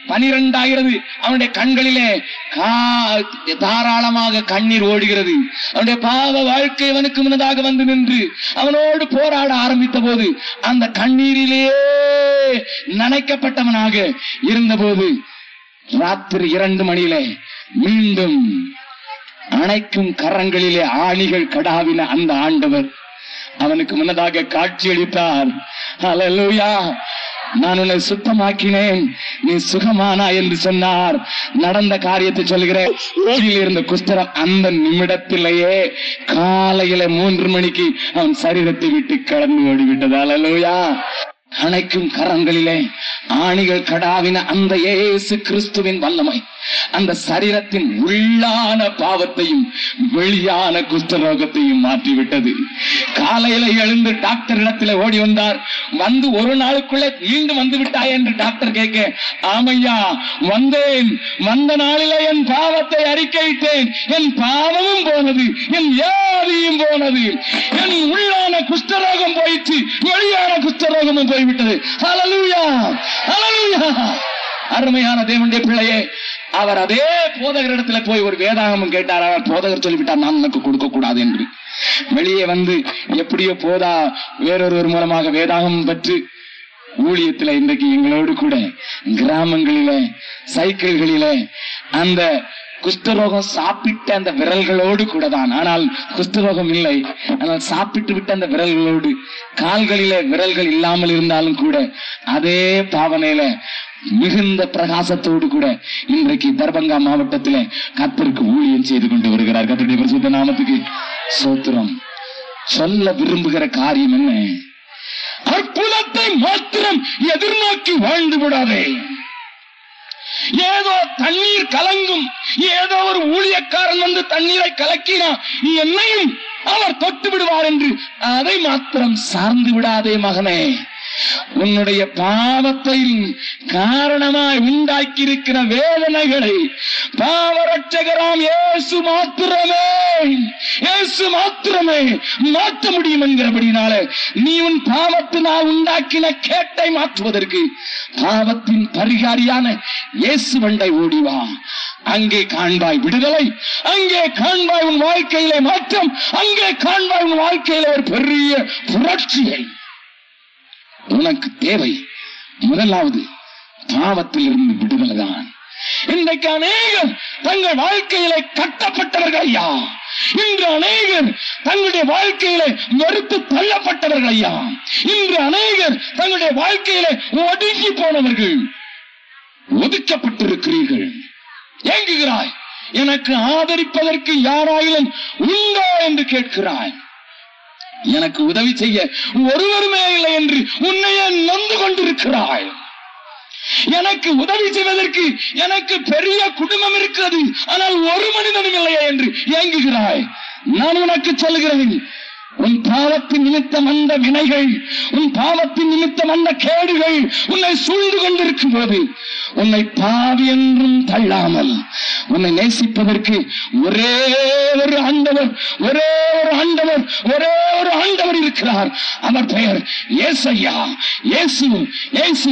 [SPEAKER 2] பனிரெண்டாகிறது அவனுடைய கண்களிலே கா- தாராளமாக கண்ணீர் ஓடுகிறது அவனுடைய பாவ வாழ்க்கை அவனுக்கு முன்னதாக வந்து நின்று அவனோடு போராட ஆரம்பித்த போது அந்த கண்ணீரிலேயே நனைக்கப்பட்டவனாக இருந்தபோது ராத்திரி இரண்டு மணியிலே மீண்டும் அணைக்கும் கரங்களிலே ஆணிகள் கடாவின அந்த ஆண்டவர் அவனுக்கு முன்னதாக காட்சியளித்தார் ஹalleluya நான் உன்னை சுத்தமாக்கினேன் நீ சுகமானா என்று சொன்னார் நடந்த காரியத்தை சொல்கிறேன் ஓடியில் இருந்த குஸ்தரம் அந்த நிமிடத்திலேயே காலையில மூன்று மணிக்கு அவன் சரீரத்தை விட்டு கடந்து ஓடிவிட்டது ஹalleluya அணைக்கும் கரங்களிலே ஆணிகள் கடாவின அந்த இயேசு கிறிஸ்துவின் வல்லமை அந்த சரீரத்தின் உள்ளான பாவத்தையும் வெளியான குஷ்டரோகத்தையும் மாற்றிவிட்டது காலையில எழுந்து டாக்டர் இடத்துல ஓடி வந்தார் வந்து ஒரு நாளுக்குள்ளே மீண்டும் வந்து விட்டாய் என்று டாக்டர் கேட்க ஆமையா வந்தேன் வந்த நாளிலே என் பாவத்தை அறிக்கையிட்டேன் என் பாவமும் போனது என் வியாதியும் போனது என் உள்ளான குஷ்டரோகம் போயிற்று வெளியான குஷ்டரோகமும் போய்விட்டது ஹalleluya ஹalleluya அருமையான தேவனுடைய பிள்ளையே அவர் அதே போதகரிடத்துல போய் ஒரு வேதாகமம் கேட்டார் அவர் போதகர் சொல்லிவிட்டார் நான் உனக்கு கொடுக்க கூடாது என்று வெளியே வந்து எப்படியோ போதா வேறொருவர் மூலமாக வேதாகமம் பற்றி ஊழியத்துல இன்றைக்கு எங்களோடு கூட கிராமங்களிலே சைக்கிள்களிலே அந்த குஷ்டரோகம் சாப்பிட்ட அந்த விரல்களோடு கூட தான் ஆனால் குஷ்டரோகம் இல்லை ஆனால் சாப்பிட்டு விட்ட அந்த விரல்களோடு கால்களிலே விரல்கள் இல்லாமல் இருந்தாலும் கூட அதே பாவனையில மிகுந்த பிரகாசத்தோடு கூட இன்றைக்கு தர்பங்கா மாவட்டத்திலே கத்தருக்கு ஊழியம் செய்து கொண்டு வருகிறார் கத்தருடைய பரிசுத்த நாமத்துக்கு சோத்திரம் சொல்ல விரும்புகிற காரியம் என்ன அற்புதத்தை மாத்திரம் எதிர்நோக்கி வாழ்ந்து விடாதே ஏதோ தண்ணீர் கலங்கும் ஏதோ ஒரு ஊழியக்காரன் வந்து தண்ணீரை கலக்கினா என்னையும் அவர் தொட்டு விடுவார் என்று அதை மாத்திரம் சார்ந்து விடாதே மகனே உன்னுடைய பாவத்தை காரணமாய் உண்டாக்கி இருக்கிற வேதனைகளை பாவரட்சகராம் இயேசு மாத்திரமே இயேசு மாத்திரமே மாற்ற முடியும் என்கிறபடினால நீ உன் பாவத்தினால் உண்டாக்கின கேட்டை மாற்றுவதற்கு பாவத்தின் பரிகாரியான இயேசு வண்டை ஓடிவா அங்கே காண்பாய் விடுதலை அங்கே காண்பாய் உன் வாழ்க்கையிலே மாற்றம் அங்கே காண்பாய் உன் வாழ்க்கையிலே ஒரு பெரிய புரட்சியை உனக்கு தேவை முதலாவது பாவத்திலிருந்து விடுதலை தான் இன்றைக்கு அநேகர் தங்கள் வாழ்க்கையிலே கட்டப்பட்டவர்கள் ஐயா இன்று அநேகர் தங்களுடைய வாழ்க்கையிலே வெறுத்து தள்ளப்பட்டவர்கள் ஐயா இன்று அநேகர் தங்களுடைய வாழ்க்கையிலே ஒடுங்கி போனவர்கள் ஒதுக்கப்பட்டிருக்கிறீர்கள் ஏங்குகிறாய் எனக்கு ஆதரிப்பதற்கு யாராயிலும் உண்டோ என்று கேட்கிறாய் எனக்கு உதவி செய்ய ஒருவருமே இல்லை என்று உன்னையே நொந்து கொண்டிருக்கிறாய் எனக்கு உதவி செய்வதற்கு எனக்கு பெரிய குடும்பம் இருக்கிறது ஆனால் ஒரு மனிதனும் இல்லையா என்று ஏங்குகிறாய் நான் உனக்கு சொல்கிறேன் உன் பாவத்தின் நிமித்தம் அந்த வினைகள் உன் பாவத்தின் நிமித்தம் அந்த கேடுகள் உன்னை சூழ்ந்து கொண்டிருக்கும் போது உன்னை பாவி என்றும் தள்ளாமல் உன்னை நேசிப்பதற்கு ஒரே ஒரு ஆண்டவர் ஒரே ஒரு ஆண்டவர் ஒரே ஒரு ஆண்டவர் இருக்கிறார் அவர் பெயர் ஏசையா இயேசு இயேசு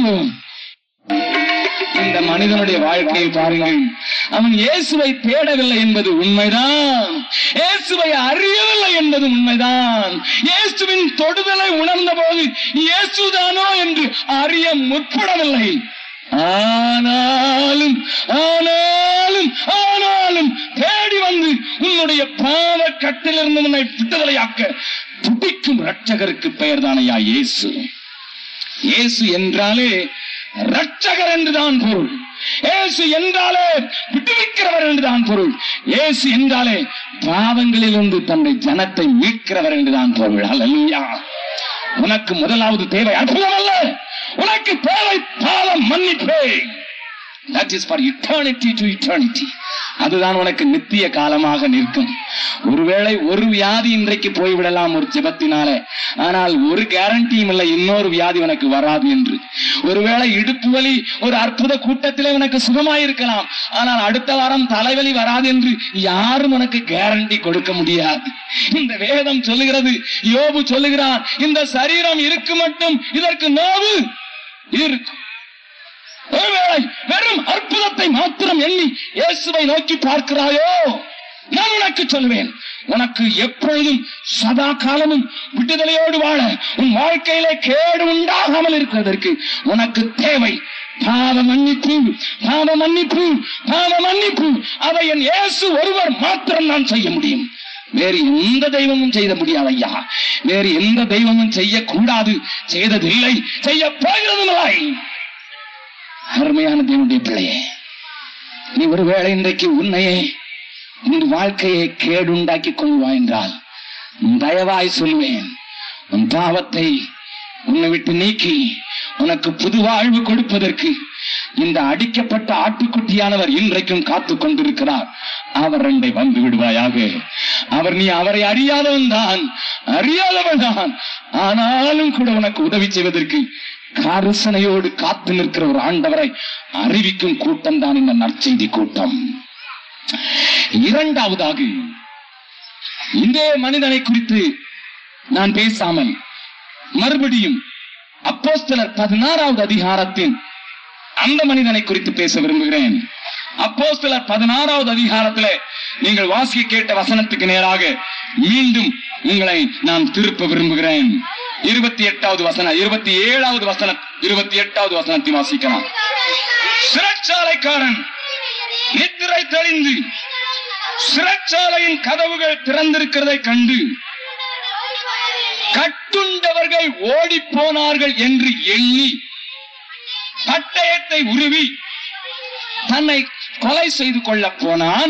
[SPEAKER 2] இந்த மனிதனுடைய வாழ்க்கையை பாருங்கள் அவன் இயேசுவை தேடவில்லை என்பது உண்மைதான் இயேசுவை அறியவில்லை என்பது உண்மைதான் இயேசுவின் தொடுதலை உணர்ந்த போது இயேசுதானோ என்று அறிய முற்படவில்லை ஆனாலும் ஆனாலும் ஆனாலும் தேடி வந்து உன்னுடைய பாவ கட்டிலிருந்து உன்னை விடுதலையாக்க துடிக்கும் ரட்சகருக்கு பெயர் தானையா இயேசு இயேசு என்றாலே ரட்சகர் என்றுதான் பொருள் இயேசு என்றாலே விடுவிக்கிறவர் என்றுதான் பொருள் இயேசு என்றாலே பாவங்களிலிருந்து தன்னை ஜனத்தை மீட்கிறவர் என்றுதான் பொருள் அல்லா உனக்கு முதலாவது தேவை அற்புதம் அல்ல உனக்கு தேவை பாவம் மன்னிப்பே that is for eternity to eternity அதுதான் உனக்கு நித்திய காலமாக நிற்கும் ஒருவேளை ஒரு வியாதி இன்றைக்கு போய்விடலாம் ஒரு ஜெபத்தினாலே ஆனால் ஒரு கேரண்டியும் இல்லை இன்னொரு வியாதி உனக்கு வராது என்று ஒருவேளை இடுப்பு வலி ஒரு அற்புத கூட்டத்திலே உனக்கு சுகமாயிருக்கலாம் ஆனால் அடுத்த வாரம் தலைவலி வராது என்று யாரும் உனக்கு கேரண்டி கொடுக்க முடியாது இந்த வேதம் சொல்லுகிறது யோபு சொல்லுகிறான் இந்த சரீரம் இருக்கு மட்டும் இதற்கு நோவு இருக்கும் ஒருவேளை வெறும் அற்புதத்தை மாத்திரம் எண்ணி இயேசுவை நோக்கி பார்க்கிறாயோ நான் உனக்கு சொல்வேன் உனக்கு எப்பொழுதும் சதா காலமும் விடுதலையோடு வாழ உன் வாழ்க்கையிலே கேடு உண்டாகாமல் இருக்கிறதற்கு உனக்கு தேவை பாவ மன்னிப்பு பாவ மன்னிப்பு பாவ மன்னிப்பு அதை என் இயேசு ஒருவர் மாத்திரம் நான் செய்ய முடியும் வேறு எந்த தெய்வமும் செய்த முடியாது ஐயா வேறு எந்த தெய்வமும் செய்யக்கூடாது செய்ததில்லை செய்ய போகிறதுமில்லை அருமையான தேவனுடைய பிள்ளையே நீ ஒருவேளை இன்றைக்கு உன்னையே உன் வாழ்க்கையை கேடுண்டாக்கி கொள்வாய் என்றால் தயவாய் சொல்வேன் உன் பாவத்தை உன்னை விட்டு நீக்கி உனக்கு புது வாழ்வு கொடுப்பதற்கு இந்த அடிக்கப்பட்ட ஆட்டுக்குட்டியானவர் இன்றைக்கும் காத்துக் கொண்டிருக்கிறார் அவர் ரெண்டை வந்து விடுவாயாக அவர் நீ அவரை அறியாதவன் தான் அறியாதவன் தான் ஆனாலும் கூட உனக்கு உதவி செய்வதற்கு கரிசனையோடு காத்து நிற்கிற ஒரு ஆண்டவரை அறிவிக்கும் கூட்டம் தான் இந்த நற்செய்தி கூட்டம் இரண்டாவதாக இந்த மனிதனை குறித்து நான் பேசாமல் மறுபடியும் அப்போஸ்தலர் பதினாறாவது அதிகாரத்தின் அந்த மனிதனை குறித்து பேச விரும்புகிறேன் அப்போஸ்தலர் பதினாறாவது அதிகாரத்துல நீங்கள் வாசிக்க கேட்ட வசனத்துக்கு நேராக மீண்டும் உங்களை நான் திருப்ப விரும்புகிறேன் இருபத்தி எட்டாவது வசனம் இருபத்தி ஏழாவது வசனம் இருபத்தி எட்டாவது வசனத்தை வாசிக்கலாம் சிறைச்சாலைக்காரன் நித்திரை தெளிந்து சிறைச்சாலையின் கதவுகள் திறந்திருக்கிறதை கண்டு கட்டுண்டவர்கள் ஓடி போனார்கள் என்று எண்ணி பட்டயத்தை உருவி தன்னை கொலை செய்து கொள்ள போனான்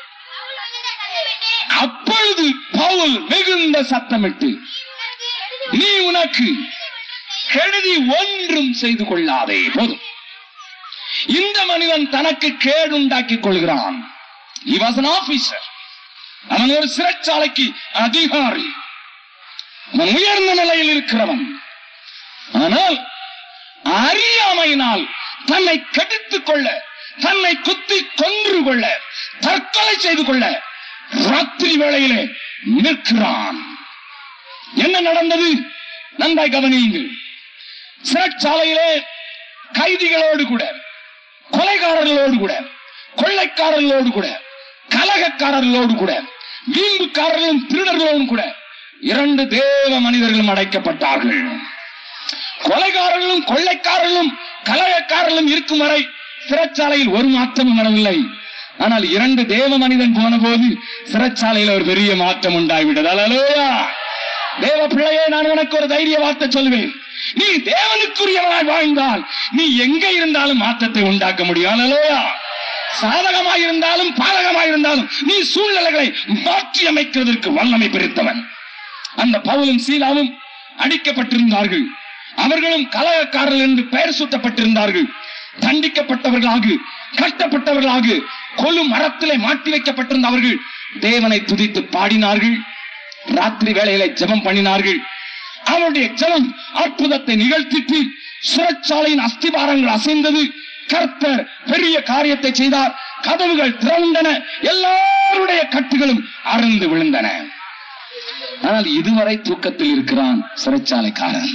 [SPEAKER 2] அப்பொழுது பவுல் மிகுந்த சத்தமிட்டு நீ உனக்கு கெடுதி ஒன்றும் செய்து கொள்ளாதே போதும் இந்த மனிதன் தனக்கு கேடுண்டாக்கிக் கொள்கிறான் He was an officer. அவன் ஒரு சிறைச்சாலைக்கு அதிகாரி அவன் உயர்ந்த நிலையில் இருக்கிறவன் ஆனால் அறியாமையினால் தன்னை கெடுத்துக் கொள்ள தன்னை குத்தி கொன்று கொள்ள தற்கொலை செய்து கொள்ள ராத்திரி வேளையிலே நிற்கிறான் என்ன நடந்தது நன்றாய் கவனியுங்கள் சிறைச்சாலையிலே கைதிகளோடு கூட கொலைகாரர்களோடு கூட கொள்ளைக்காரர்களோடு கூட கலகக்காரர்களோடு கூட வீம்புக்காரர்களும் திருடர்களோடும் கூட இரண்டு தேவ மனிதர்களும் அடைக்கப்பட்டார்கள் கொலைகாரர்களும் கொள்ளைக்காரர்களும் கலகக்காரர்களும் இருக்கும் வரை சிறைச்சாலையில் ஒரு மாற்றமும் நடவில்லை ஆனால் இரண்டு தேவ மனிதன் போன போது சிறைச்சாலையில் ஒரு பெரிய மாற்றம் உண்டாகிவிட்டது அலலோயா தேவ பிள்ளையே நான் உனக்கு ஒரு தைரிய வார்த்தை சொல்வேன் நீ தேவனுக்குரியவனாய் வாழ்ந்தால் நீ எங்க இருந்தாலும் மாற்றத்தை உண்டாக்க முடியும் அலலோயா சாதகமாய் இருந்தாலும் பாதகமாய் இருந்தாலும் நீ சூழ்நிலைகளை மாற்றி அமைக்கிறதற்கு வல்லமை பெருத்தவன் அந்த பவுலும் சீலாவும் அடிக்கப்பட்டிருந்தார்கள் அவர்களும் கலகக்காரர்கள் என்று பெயர் சூட்டப்பட்டிருந்தார்கள் தண்டிக்கப்பட்டவர்களாக கட்டப்பட்டவர்களாக கொலு மரத்திலே மாட்டி வைக்கப்பட்டிருந்த அவர்கள் தேவனை துதித்து பாடினார்கள் ராத்திரி வேளையில ஜெபம் பண்ணினார்கள் அவருடைய ஜெபம் அற்புதத்தை நிகழ்த்திட்டு சிறைச்சாலையின் அஸ்திபாரங்கள் அசைந்தது கர்த்தர் பெரிய காரியத்தை செய்தார் கதவுகள் திறந்தன எல்லாருடைய கட்டுகளும் அறுந்து விழுந்தன ஆனால் இதுவரை தூக்கத்தில் இருக்கிறான் சிறைச்சாலைக்காரன்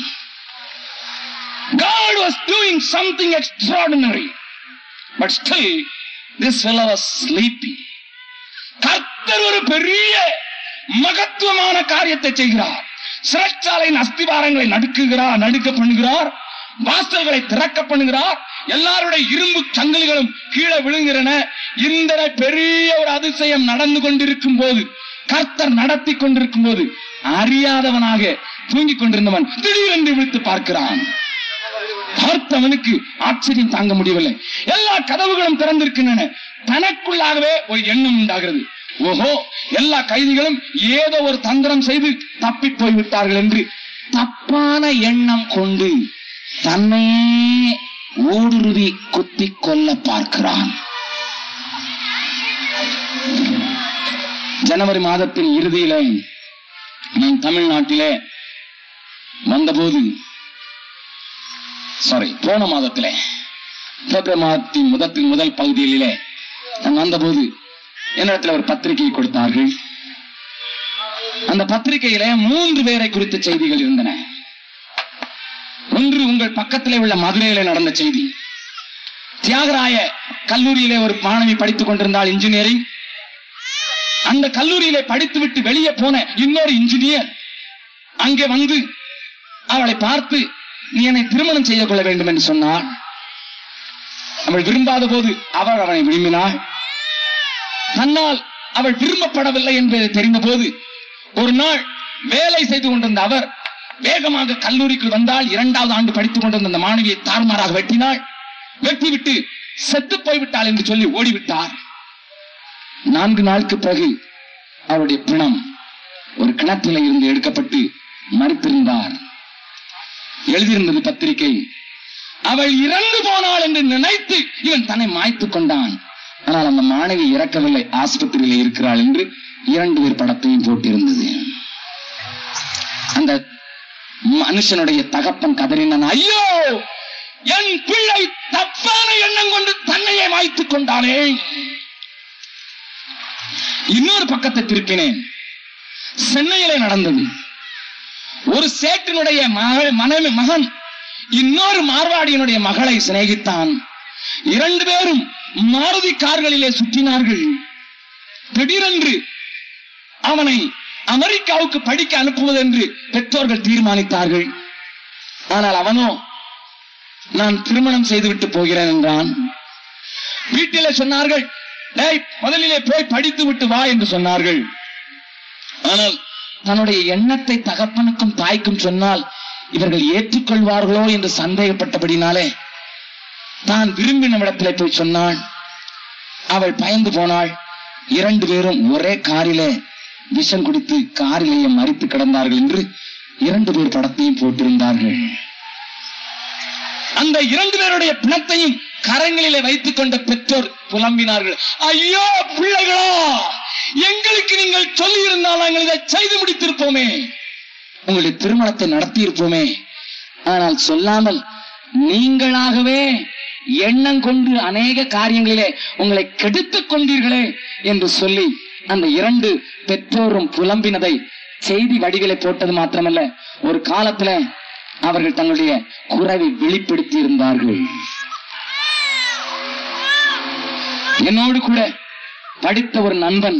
[SPEAKER 2] God was doing something extraordinary. But still, this fellow was sleeping. கர்த்தர் ஒரு பெரிய மகத்துவமான காரியத்தை செய்கிறார் சிறைச்சாலையின் அஸ்திவாரங்களை நடுக்குகிறார் நடுக்க பண்ணுகிறார் வாசல்களை திறக்க பண்ணுகிறார் எல்லாருடைய இரும்பு சங்கிலிகளும் கீழே விழுகிறன இந்த பெரிய ஒரு அதிசயம் நடந்து கொண்டிருக்கும் போது கர்த்தர் நடத்தி கொண்டிருக்கும் போது அறியாதவனாக தூங்கிக் கொண்டிருந்தவன் திடீரென்று விழித்து பார்க்கிறான் பார்த்தவனுக்கு ஆச்சரியம் தாங்க முடியவில்லை எல்லா கதவுகளும் திறந்திருக்கின்றன தனக்குள்ளாகவே ஒரு எண்ணம் உண்டாகிறது ஓஹோ எல்லா கைதிகளும் ஏதோ ஒரு தந்திரம் செய்து தப்பி போய்விட்டார்கள் என்று தப்பான எண்ணம் கொண்டு தன்னையே ஊடுருவி குத்தி கொல்ல பார்க்கிறான் ஜனவரி மாதத்தின் இறுதியிலே நான் தமிழ்நாட்டிலே வந்தபோது சாரி போன மாதத்திலே பிப்ரவரி மாதத்தின் முதத்தின் முதல் பகுதியிலே நான் வந்தபோது என்னிடத்தில் ஒரு பத்திரிகை கொடுத்தார்கள் அந்த பத்திரிகையிலே மூன்று பேரை குறித்த செய்திகள் இருந்தன ஒன்று உங்கள் பக்கத்திலே உள்ள மதுரையில நடந்த செய்தி தியாகராய கல்லூரியிலே ஒரு மாணவி படித்துக் கொண்டிருந்தாள் இன்ஜினியரிங் அந்த கல்லூரியிலே படித்துவிட்டு வெளியே போன இன்னொரு இன்ஜினியர் அங்கே வந்து அவளை பார்த்து நீ என்னை திருமணம் செய்து கொள்ள வேண்டும் என்று சொன்னாள் அவள் விரும்பாத போது அவள் அவனை விரும்பினாள் தன்னால் அவள் விரும்பப்படவில்லை என்பதை தெரிந்த போது ஒரு நாள் வேலை செய்து கொண்டிருந்த அவர் வேகமாக கல்லூரிக்குள் வந்தால் இரண்டாவது ஆண்டு படித்துக் கொண்டிருந்த அந்த மாணவியை தாறுமாறாக வெட்டினாள் வெட்டிவிட்டு செத்து போய்விட்டாள் என்று சொல்லி ஓடிவிட்டார் நான்கு நாளுக்கு பிறகு அவருடைய பிணம் ஒரு கிணற்றில இருந்து எடுக்கப்பட்டு மறித்திருந்தார் எழுதியிருந்தது பத்திரிகை அவள் இறந்து போனாள் என்று நினைத்து இவன் தன்னை மாய்த்துக் கொண்டான் ஆனால் அந்த மாணவி இறக்கவில்லை ஆஸ்பத்திரியில் இருக்கிறாள் என்று இரண்டு பேர் படத்தையும் போட்டிருந்தது அந்த மனுஷனுடைய தகப்பன் கதறினான் ஐயோ என் பிள்ளை தப்பான எண்ணம் கொண்டு தன்னையே மாய்த்துக் கொண்டானே இன்னொரு பக்கத்தை திருப்பினேன் சென்னையிலே நடந்தது ஒரு சேட்டினுடைய மகள் மனைவி மகன் இன்னொரு மார்வாடியினுடைய மகளை சிநேகித்தான் இரண்டு பேரும் மாருதி கார்களிலே சுற்றினார்கள் திடீரென்று அவனை அமெரிக்காவுக்கு படிக்க அனுப்புவது என்று பெற்றோர்கள் தீர்மானித்தார்கள் ஆனால் அவனோ நான் திருமணம் செய்துவிட்டு போகிறேன் என்றான் வீட்டிலே சொன்னார்கள் டேய் முதலிலே போய் படித்து விட்டு வா என்று சொன்னார்கள் ஆனால் தன்னுடைய எண்ணத்தை தகப்பனுக்கும் தாய்க்கும் சொன்னால் இவர்கள் ஏற்றுக்கொள்வார்களோ என்று சந்தேகப்பட்டபடினாலே தான் விரும்பின இடத்திலே போய் சொன்னாள் அவள் பயந்து போனாள் இரண்டு பேரும் ஒரே காரிலே விஷம் குடித்து காரிலேயே மறித்து கிடந்தார்கள் என்று இரண்டு பேர் படத்தையும் போட்டிருந்தார்கள் அந்த இரண்டு பேருடைய பிணத்தையும் கரங்களிலே வைத்துக் கொண்ட பெற்றோர் புலம்பினார்கள் ஐயோ பிள்ளைகளா எங்களுக்கு நீங்கள் சொல்லி இருந்தால் நாங்கள் இதை செய்து முடித்திருப்போமே உங்களுடைய திருமணத்தை நடத்தி இருப்போமே ஆனால் சொல்லாமல் நீங்களாகவே எண்ணம் கொண்டு அநேக காரியங்களிலே உங்களை கெடுத்துக் கொண்டீர்களே என்று சொல்லி அந்த இரண்டு பெற்றோரும் புலம்பினதை செய்தி வடிகளை போட்டது மாத்திரமல்ல ஒரு காலத்துல அவர்கள் தங்களுடைய குறைவை வெளிப்படுத்தி இருந்தார்கள் என்னோடு கூட படித்த ஒரு நண்பன்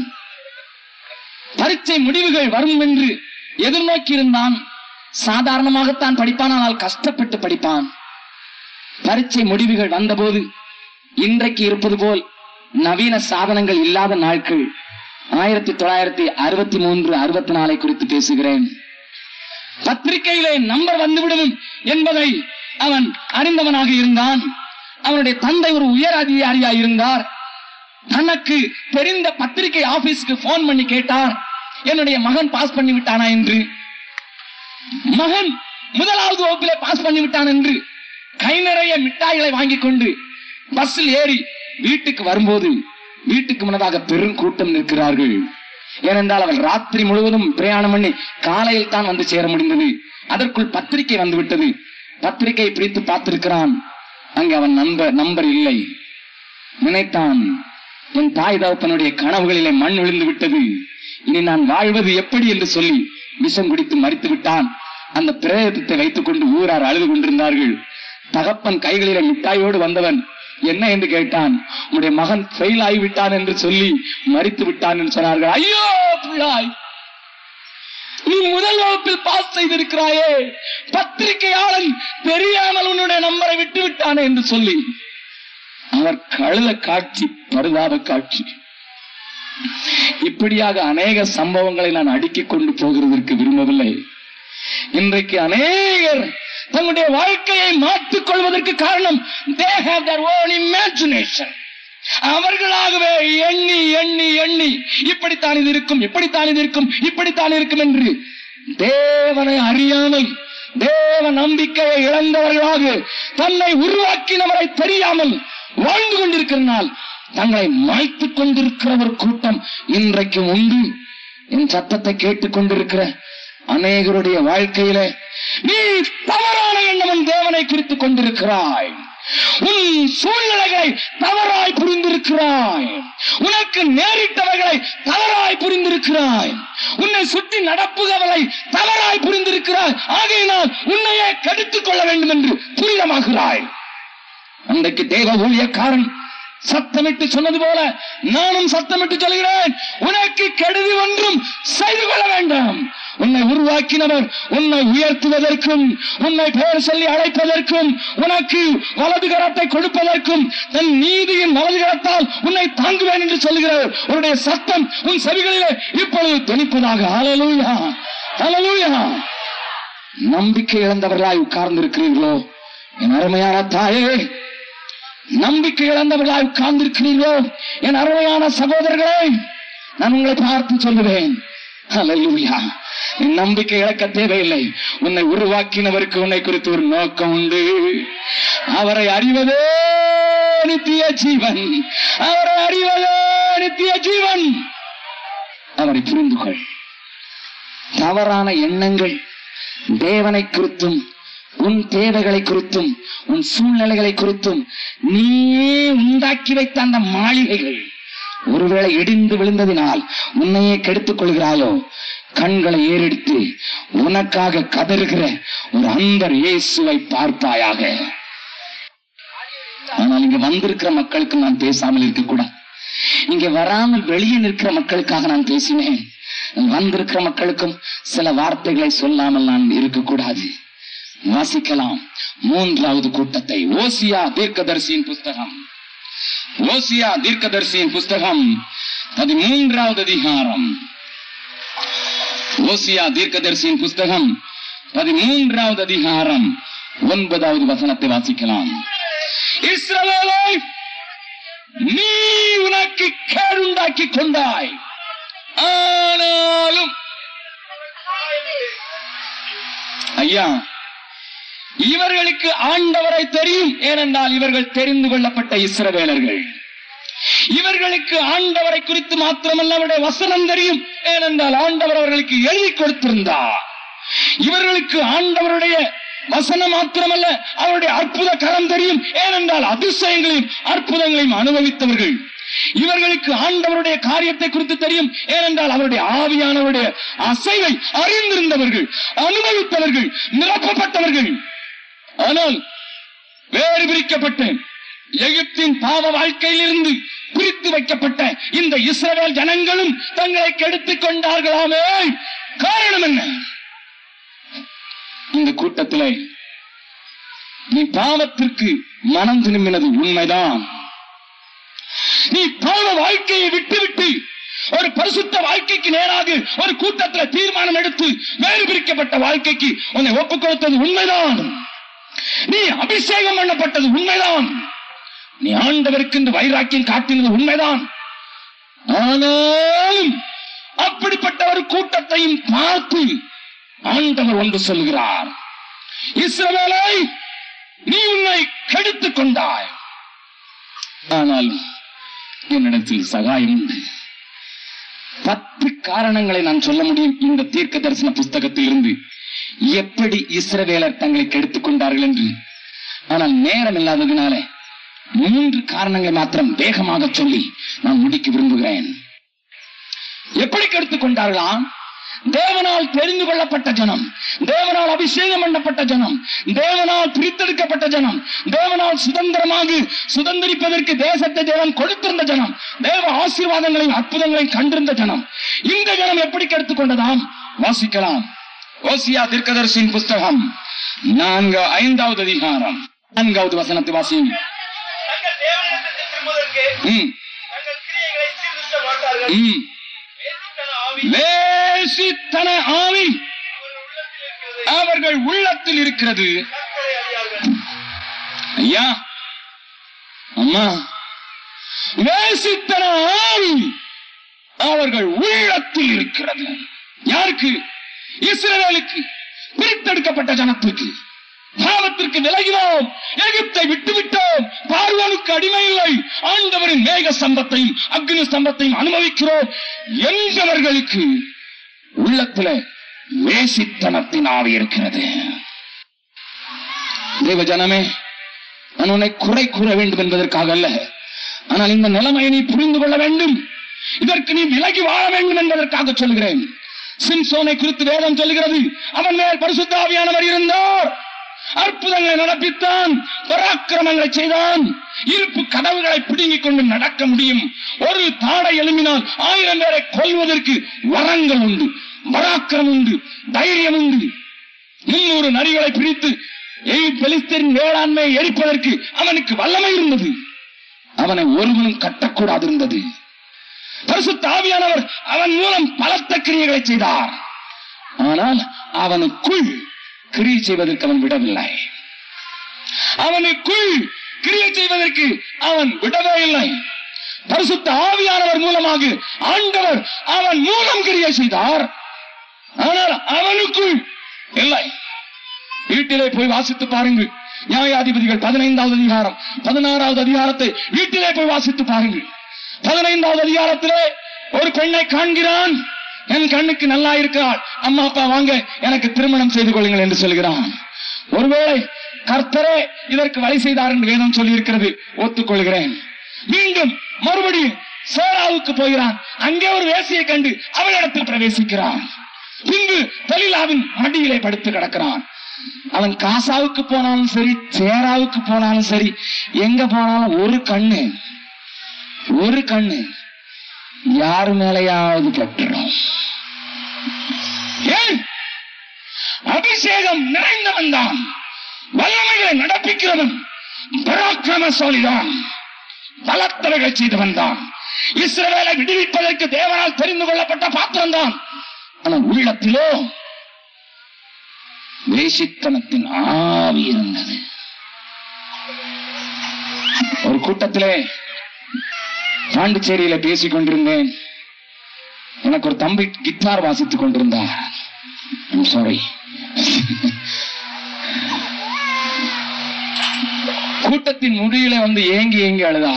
[SPEAKER 2] பரீட்சை முடிவுகள் வரும் என்று எதிர்நோக்கி இருந்தான் சாதாரணமாகத்தான் படிப்பான் ஆனால் கஷ்டப்பட்டு படிப்பான் பரீட்சை முடிவுகள் வந்தபோது இன்றைக்கு இருப்பது போல் நவீன சாதனங்கள் இல்லாத நாட்கள் ஆயிரத்தி தொள்ளாயிரத்தி அறுபத்தி மூன்று அறுபத்தி நாலை குறித்து பேசுகிறேன் பத்திரிகையிலே நம்பர் வந்துவிடும் என்பதை அவன் அறிந்தவனாக இருந்தான் அவனுடைய தந்தை ஒரு உயர் அதிகாரியாக இருந்தார் தனக்கு தெரிந்த பத்திரிகை ஆபீஸ்க்கு போன் பண்ணி கேட்டார் என்னுடைய மகன் பாஸ் பண்ணி விட்டானா என்று மகன் முதலாவது வகுப்பிலே பாஸ் பண்ணி விட்டான் என்று கை நிறைய மிட்டாய்களை வாங்கிக் கொண்டு பஸ்ஸில் ஏறி வீட்டுக்கு வரும்போது வீட்டுக்கு முன்னதாக பெரும் கூட்டம் நிற்கிறார்கள் ஏனென்றால் அவள் ராத்திரி முழுவதும் பிரயாணம் பண்ணி காலையில் தான் வந்து சேர முடிந்தது அதற்குள் பத்திரிகை வந்து விட்டது பத்திரிகை பிடித்து பார்த்திருக்கிறான் அங்கு அவன் நண்பர் நம்பர் இல்லை நினைத்தான் என் தாய் தகப்பனுடைய கனவுகளிலே மண் விழுந்து விட்டது இனி நான் வாழ்வது எப்படி என்று சொல்லி விஷம் குடித்து மறித்து விட்டான் அந்த பிரேதத்தை வைத்துக் கொண்டு ஊரார் அழுது கொண்டிருந்தார்கள் தகப்பன் கைகளிலே மிட்டாயோடு வந்தவன் என்ன என்று கேட்டான் உன்னுடைய மகன் ஃபெயில் ஆகிவிட்டான் என்று சொல்லி மறித்து விட்டான் என்று சொன்னார்கள் ஐயோ பிள்ளாய் நீ முதல் வகுப்பில் பாஸ் செய்திருக்கிறாயே பத்திரிகையாளன் தெரியாமல் உன்னுடைய நம்பரை விட்டு விட்டானே என்று சொல்லி அவர் கழுத காட்சி பருதாத காட்சி இப்படியாக அநேக சம்பவங்களை நான் அடுக்கிக் கொண்டு போகிறதற்கு விரும்பவில்லை இன்றைக்கு அநேகர் தங்களுடைய வாழ்க்கையை மாற்றிக் கொள்வதற்கு காரணம் they have their own imagination அவர்களாகவே எண்ணி எண்ணி எண்ணி இப்படித்தான் இது இருக்கும் இப்படித்தான் இது இருக்கும் இப்படித்தான் இருக்கும் என்று தேவனை அறியாமல் தேவ நம்பிக்கையை இழந்தவர்களாக தன்னை உருவாக்கினவரை தெரியாமல் வாழ்ந்து கொண்டிருக்கிறனால் தங்களை மாய்த்துக் கொண்டிருக்கிற ஒரு கூட்டம் இன்றைக்கு உண்டு என் சத்தத்தை கேட்டுக் கொண்டிருக்கிற அநேகருடைய வாழ்க்கையில நீ தவறான எண்ணம் தேவனை குறித்துக் கொண்டிருக்கிறாய் உன் சூழ்நிலைகளை தவறாய் புரிந்திருக்கிறாய் உனக்கு நேரிட்டவைகளை தவறாய் புரிந்திருக்கிறாய் உன்னை சுற்றி நடப்புகவலை தவறாய் புரிந்திருக்கிறாய் ஆகையினால் உன்னையே கெடுத்துக் கொள்ள வேண்டும் என்று புரிதமாகிறாய் அன்றைக்கு தேவ ஊழியக்காரன் சத்தமிட்டு சொன்னது போல நானும் சத்தமிட்டு சொல்கிறேன் உனக்கு கெடுதி ஒன்றும் செய்து கொள்ள வேண்டாம் உன்னை உருவாக்கினவர் உன்னை உயர்த்துவதற்கும் உன்னை பெயர் சொல்லி அழைப்பதற்கும் உனக்கு வலது கரத்தை கொடுப்பதற்கும் தன் நீதியின் வலது கரத்தால் உன்னை தாங்குவேன் என்று சொல்கிறார் உன்னுடைய சத்தம் உன் செவிகளிலே இப்பொழுது துணிப்பதாக அலலூயா அலலூயா நம்பிக்கை இழந்தவர்களாய் உட்கார்ந்து இருக்கிறீர்களோ என் அருமையான தாயே நம்பிக்கை இழந்தவர்களாய் உட்கார்ந்திருக்கிறீர்களோ என் அருமையான சகோதரர்களே நான் உங்களை பார்த்து சொல்லுவேன் ஹalleluya நீ நம்பிக்கை இழக்க தேவையில்லை உன்னை உருவாக்கினவருக்கு உன்னை குறித்து ஒரு நோக்கம் உண்டு அவரை அறிவதே நித்திய ஜீவன் அவரை அறிவதே நித்திய ஜீவன் அவரை புரிந்து கொள் தவறான எண்ணங்கள் தேவனை குறித்தும் உன் தேவைகளை குறித்தும் உன் சூழ்நிலைகளை குறித்தும் நீயே உண்டாக்கி வைத்த அந்த மாளிகைகள் ஒருவேளை இடிந்து விழுந்ததினால் உன்னையே கெடுத்துக் கொள்கிறாயோ கண்களை ஏறெடுத்து உனக்காக கதறுகிற ஒரு அன்பர் இயேசுவை பார்ப்பாயாக ஆனால் இங்க வந்திருக்கிற மக்களுக்கு நான் பேசாமல் இருக்கக்கூடாது இங்க வராமல் வெளியே நிற்கிற மக்களுக்காக நான் பேசினேன் வந்திருக்கிற மக்களுக்கும் சில வார்த்தைகளை சொல்லாமல் நான் இருக்கக்கூடாது வாசிக்கலாம் மூன்றாவது கூட்டத்தை ஓசியா தீர்க்கதரிசியின் புஸ்தகம் ஓசியா தீர்க்கதரிசியின் புஸ்தகம் பதிமூன்றாவது அதிகாரம் ஓசியா தீர்க்கதரிசியின் புஸ்தகம் பதிமூன்றாவது அதிகாரம் ஒன்பதாவது வசனத்தை வாசிக்கலாம் இஸ்ரவேலை நீ உனக்கு கேடுண்டாக்கி கொண்டாய் ஆனாலும் ஐயா இவர்களுக்கு ஆண்டவரை தெரியும் ஏனென்றால் இவர்கள் தெரிந்து கொள்ளப்பட்ட இஸ்ரவேலர்கள் இவர்களுக்கு ஆண்டவரை குறித்து மாத்திரமல்ல அவருடைய வசனம் தெரியும் ஏனென்றால் ஆண்டவர் அவர்களுக்கு எழுதி கொடுத்திருந்தார் இவர்களுக்கு ஆண்டவருடைய வசனம் மாத்திரமல்ல அவருடைய அற்புத கரம் தெரியும் ஏனென்றால் அதிசயங்களையும் அற்புதங்களையும் அனுபவித்தவர்கள் இவர்களுக்கு ஆண்டவருடைய காரியத்தை குறித்து தெரியும் ஏனென்றால் அவருடைய ஆவியானவருடைய அசைவை அறிந்திருந்தவர்கள் அனுபவித்தவர்கள் நிரப்பப்பட்டவர்கள் ஆனால் வேறு பிரிக்கப்பட்டு எகிப்தின் பாவ வாழ்க்கையிலிருந்து பிரித்து வைக்கப்பட்ட இந்த இஸ்ரவேல் ஜனங்களும் தங்களை கெடுத்துக் கொண்டார்களாமே காரணம் என்ன இந்த கூட்டத்திலே நீ பாவத்திற்கு மனம் திரும்பினது உண்மைதான் நீ பாவ வாழ்க்கையை விட்டுவிட்டு ஒரு பரிசுத்த வாழ்க்கைக்கு நேராக ஒரு கூட்டத்தில் தீர்மானம் எடுத்து வேறு பிரிக்கப்பட்ட வாழ்க்கைக்கு உன்னை ஒப்புக் கொடுத்தது உண்மைதான் நீ அபிஷேகம் பண்ணப்பட்டது உண்மைதான் நீ ஆண்டவருக்கு இந்த வைராக்கியம் காட்டினது உண்மைதான் ஆனாலும் அப்படிப்பட்ட ஒரு கூட்டத்தையும் பார்த்து ஆண்டவர் ஒன்று சொல்கிறார் இஸ்ரவேலை நீ உன்னை கெடுத்துக் கொண்டாய் ஆனால் என்னிடத்தில் சகாயம் உண்டு பத்து காரணங்களை நான் சொல்ல முடியும் இந்த தீர்க்க தரிசன புஸ்தகத்தில் இருந்து எப்படி இஸ்ரவேலர் தங்களை கெடுத்துக் கொண்டார்கள் என்று ஆனால் நேரம் இல்லாததினால மூன்று காரணங்களை மாத்திரம் வேகமாக சொல்லி நான் முடிக்க விரும்புகிறேன் எப்படி கெடுத்துக் கொண்டார்களாம் தேவனால் தெரிந்து கொள்ளப்பட்ட ஜனம் தேவனால் அபிஷேகம் பண்ணப்பட்ட ஜனம் தேவனால் பிரித்தெடுக்கப்பட்ட ஜனம் தேவனால் சுதந்திரமாக சுதந்திரிப்பதற்கு தேசத்தை தேவன் கொடுத்திருந்த ஜனம் தேவ ஆசீர்வாதங்களையும் அற்புதங்களையும் கண்டிருந்த ஜனம் இந்த ஜனம் எப்படி கெடுத்துக் கொண்டதாம் வாசிக்கலாம் ஓசியா தீர்க்கதரிசியின் புஸ்தகம் நான்கு ஐந்தாவது அதிகாரம் நான்காவது வசனத்தை வாசிங்க
[SPEAKER 3] தங்கள் தேவனிடத்தில் திரும்புவதற்கு
[SPEAKER 2] ம்,
[SPEAKER 3] தங்கள் கிரியைகளை சீர்திருத்த மாட்டார்கள்
[SPEAKER 2] ம்.
[SPEAKER 3] வேசித்தன ஆவி
[SPEAKER 2] வேசித்தன ஆவி
[SPEAKER 3] அவர்கள்
[SPEAKER 2] அவர்கள் உள்ளத்தில்
[SPEAKER 3] உள்ளத்தில் இருக்கிறது
[SPEAKER 2] இருக்கிறது
[SPEAKER 3] கர்த்தரை அறியார்கள்
[SPEAKER 2] ஐயா அம்மா வேசித்தன ஆவி அவர்கள் உள்ளத்தில் இருக்கிறது யாருக்கு இஸ்ரவேலுக்கு பிரித்தெடுக்கப்பட்ட ஜனத்துக்கு பாவத்திற்கு விலகினோம் எகிப்தை விட்டுவிட்டோம் பார்வோனுக்கு அடிமை இல்லை ஆண்டவரின் மேக ஸ்தம்பத்தையும் அக்னி ஸ்தம்பத்தையும் அனுபவிக்கிறோம் என்பவர்களுக்கு உள்ளத்துல வேசித்தனத்தின் ஆவி இருக்கிறது தேவ ஜனமே நான் உன்னை குறை கூற வேண்டும் என்பதற்காக அல்ல ஆனால் இந்த நிலைமையை நீ புரிந்து கொள்ள வேண்டும் இதற்கு நீ விலகி வாழ வேண்டும் என்பதற்காக சொல்கிறேன் சிம்சோனை குறித்து வேதம் சொல்கிறது அவன் மேல் பரிசுத்த ஆவியானவர் இருந்தார் அற்புதங்களை நடப்பித்தான் பராக்கிரமங்களை செய்தான் இருப்பு கதவுகளை பிடுங்கிக் கொண்டு நடக்க முடியும் ஒரு தாடை எழுப்பினால் ஆயிரம் பேரை கொல்வதற்கு வரங்கள் உண்டு பராக்கிரம் உண்டு தைரியம் உண்டு முன்னூறு நரிகளை பிரித்து பெலிஸ்தரின் வேளாண்மையை எரிப்பதற்கு அவனுக்கு வல்லமை இருந்தது அவனை ஒருவனும் கட்டக்கூடாது இருந்தது பரிசுத்த ஆவியானவர் அவன் மூலம் பலத்த கிரியைகளை செய்தார் ஆனால் அவனுக்குள் கிரியை செய்வதற்கு அவன் விடவில்லை அவனுக்குள் கிரியை செய்வதற்கு அவன் விடவே இல்லை பரிசுத்த ஆவியானவர் மூலமாக ஆண்டவர் அவன் மூலம் கிரியை செய்தார் ஆனால் அவனுக்குள் இல்லை வீட்டிலே போய் வாசித்து பாருங்கள் நியாயாதிபதிகள் பதினைந்தாவது அதிகாரம் பதினாறாவது அதிகாரத்தை வீட்டிலே போய் வாசித்து பாருங்கள் பதினைந்தாவது அதிகாரத்திலே ஒரு பெண்ணை காண்கிறான் என் கண்ணுக்கு நல்லா இருக்கிறாள் அம்மா அப்பா வாங்க எனக்கு திருமணம் செய்து கொள்ளுங்கள் என்று சொல்கிறான் ஒருவேளை கர்த்தரே இதற்கு வழி செய்தார் என்று வேதம் சொல்லி இருக்கிறது ஒத்துக்கொள்கிறேன் மீண்டும் மறுபடியும் சேராவுக்கு போகிறான் அங்கே ஒரு வேசியை கண்டு அவளிடத்தில் பிரவேசிக்கிறான் பின்பு தலிலாவின் மடியிலே படுத்து கிடக்கிறான் அவன் காசாவுக்கு போனாலும் சரி சேராவுக்கு போனாலும் சரி எங்க போனாலும் ஒரு கண்ணு ஒரு கண்ணு யாரு மேலையாவது பட்டுரும் ஏன் அபிஷேகம் நிறைந்தவன் தான் வல்லமைகளை நடப்பிக்கிறவன் பராக்கிரமசாலிதான் பலத்தவைகள் செய்தவன் தான் இஸ்ரவேலை விடுவிப்பதற்கு தேவனால் தெரிந்து கொள்ளப்பட்ட பாத்திரம் தான் ஆனால் உள்ளத்திலோ வேசித்தனத்தின் ஆவி இருந்தது ஒரு கூட்டத்திலே பாண்டிச்சேரியில பேசிக் கொண்டிருந்தேன் எனக்கு ஒரு தம்பி கிட்டார் வாசித்துக் கொண்டிருந்தார் சாரி கூட்டத்தின் முடியில வந்து ஏங்கி ஏங்கி அழுதா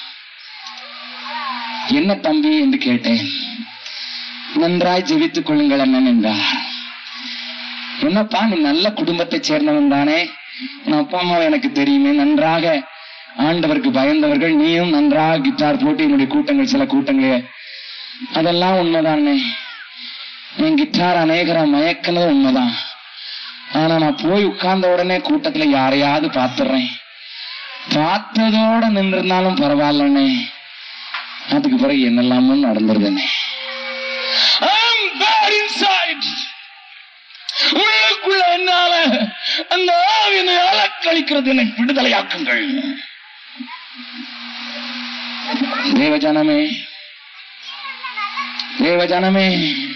[SPEAKER 2] என்ன தம்பி என்று கேட்டேன் நன்றாய் ஜெபித்துக் கொள்ளுங்கள் அண்ணன் என்றார் என்னப்பா நீ நல்ல குடும்பத்தை சேர்ந்தவன் தானே உன் அப்பா அம்மா எனக்கு தெரியுமே நன்றாக ஆண்டவருக்கு பயந்தவர்கள் நீயும் நன்றாக கிட்டார் போட்டு என்னுடைய கூட்டங்கள் சில கூட்டங்களே அதெல்லாம் உண்மைதானே என் கிட்டார் அநேகரா மயக்கினது உண்மைதான் ஆனா நான் போய் உட்கார்ந்த உடனே கூட்டத்துல யாரையாவது பார்த்துடுறேன் பார்த்ததோட நின்றிருந்தாலும் பரவாயில்லண்ணே அதுக்கு பிறகு என்னெல்லாமோ நடந்துருதுண்ணே I'm bad inside. உள்ளுக்குள்ள என்னால அந்த ஆவினை அலக்களிக்கிறது என்னை விடுதலையாக்குங்கள் தேவஜனமே தேவஜனமே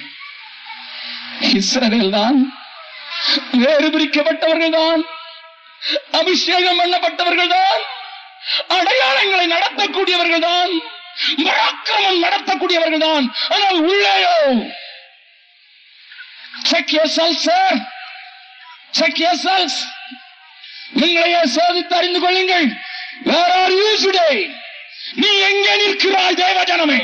[SPEAKER 2] இஸ்ரவேல் தான் வேறு பிரிக்கப்பட்டவர்கள் தான் அபிஷேகம் பண்ணப்பட்டவர்கள் தான் அடையாளங்களை நடத்தக்கூடியவர்கள் தான் பராக்கிரமம் நடத்தக்கூடியவர்கள் தான் ஆனால் உள்ளேயோ check yourself sir check yourselves உங்களையே சோதித்து அறிந்து கொள்ளுங்கள் வேர் ஆர் யூ டுடே நீ எங்கே நிற்கிறாய் தேவஜனமே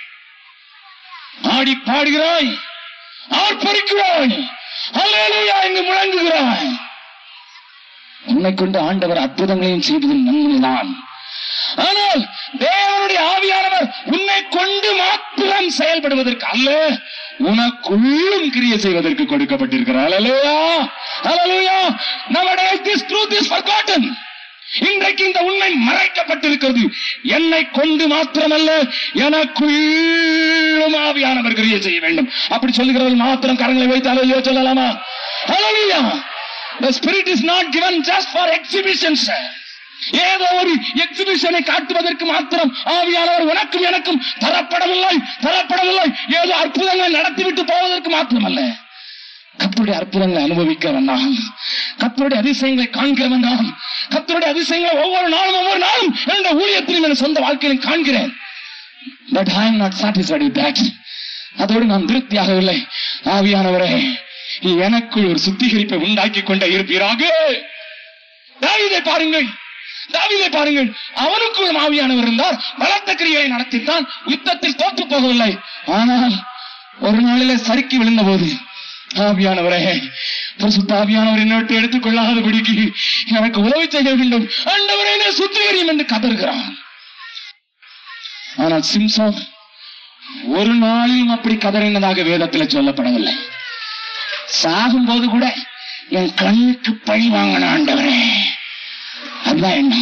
[SPEAKER 2] ஆடி பாடுகிறாய் ஆர்ப்பரிக்கிறாய் அல்லேலூயா என்று முழங்குகிறாய் உன்னை கொண்டு ஆண்டவர் அற்புதங்களையும் செய்வதில் நன்மைதான் ஆனால் தேவனுடைய ஆவியானவர் உன்னை கொண்டு மாத்திரம் செயல்படுவதற்கு அல்ல உனக்குள்ளும் கிரியை செய்வதற்கு கொடுக்கப்பட்டிருக்கிறார் அல்லேலூயா அல்லேலூயா nowadays this truth is forgotten இன்றைக்கு இந்த உண்மை மறைக்கப்பட்டிருக்கிறது என்னை கொண்டு மாத்திரமல்ல எனக்குள்ளும் ஆவியானவர் கிரியை செய்ய வேண்டும் அப்படி சொல்லுகிறவர்கள் மாத்திரம் கரங்களை வைத்தாலோ சொல்லலாமா Hallelujah. The spirit is not given just for exhibition, sir. ஏதோ ஒரு எக்ஸிபிஷனை காட்டுவதற்கு மாத்திரம் ஆவியானவர் உனக்கும் எனக்கும் தரப்படவில்லை தரப்படவில்லை ஏதோ அற்புதங்களை நடத்திவிட்டு போவதற்கு மாத்திரமல்ல கத்தருடைய அற்புதங்களை அனுபவிக்க வேண்டாம் கத்தருடைய அதிசயங்களை காண்க வேண்டாம் கத்தருடைய அதிசயங்களை ஒவ்வொரு நாளும் ஒவ்வொரு நாளும் என்ற ஊழியத்திலும் என் சொந்த வாழ்க்கையிலும் காண்கிறேன் but I am not satisfied with that அதோடு நான் திருப்தியாகவில்லை ஆவியானவரே எனக்குள் ஒரு சுத்திகரிப்பை உண்டாக்கி கொண்டே இருப்பீராக தாவீதை பாருங்கள் தாவீதை பாருங்கள் அவனுக்குள் ஆவியானவர் இருந்தார் பலத்த கிரியை நடத்தித்தான் யுத்தத்தில் தோற்று போகவில்லை ஆனால் ஒரு நாளிலே சறுக்கி விழுந்த போது ஆவியானவரே பரிசுத்த ஆவியானவர் என்னோட்டு எடுத்துக் கொள்ளாதபடிக்கு எனக்கு உதவி செய்ய வேண்டும் ஆண்டவரே என்னை சுத்திகரியும் என்று கதறுகிறான் ஆனால் சிம்சோன் ஒரு நாளிலும் அப்படி கதறினதாக வேதத்தில் சொல்லப்படவில்லை சாகும் போது கூட என் கண்ணுக்கு பழி வாங்கின ஆண்டவரே அதுதான் என்ன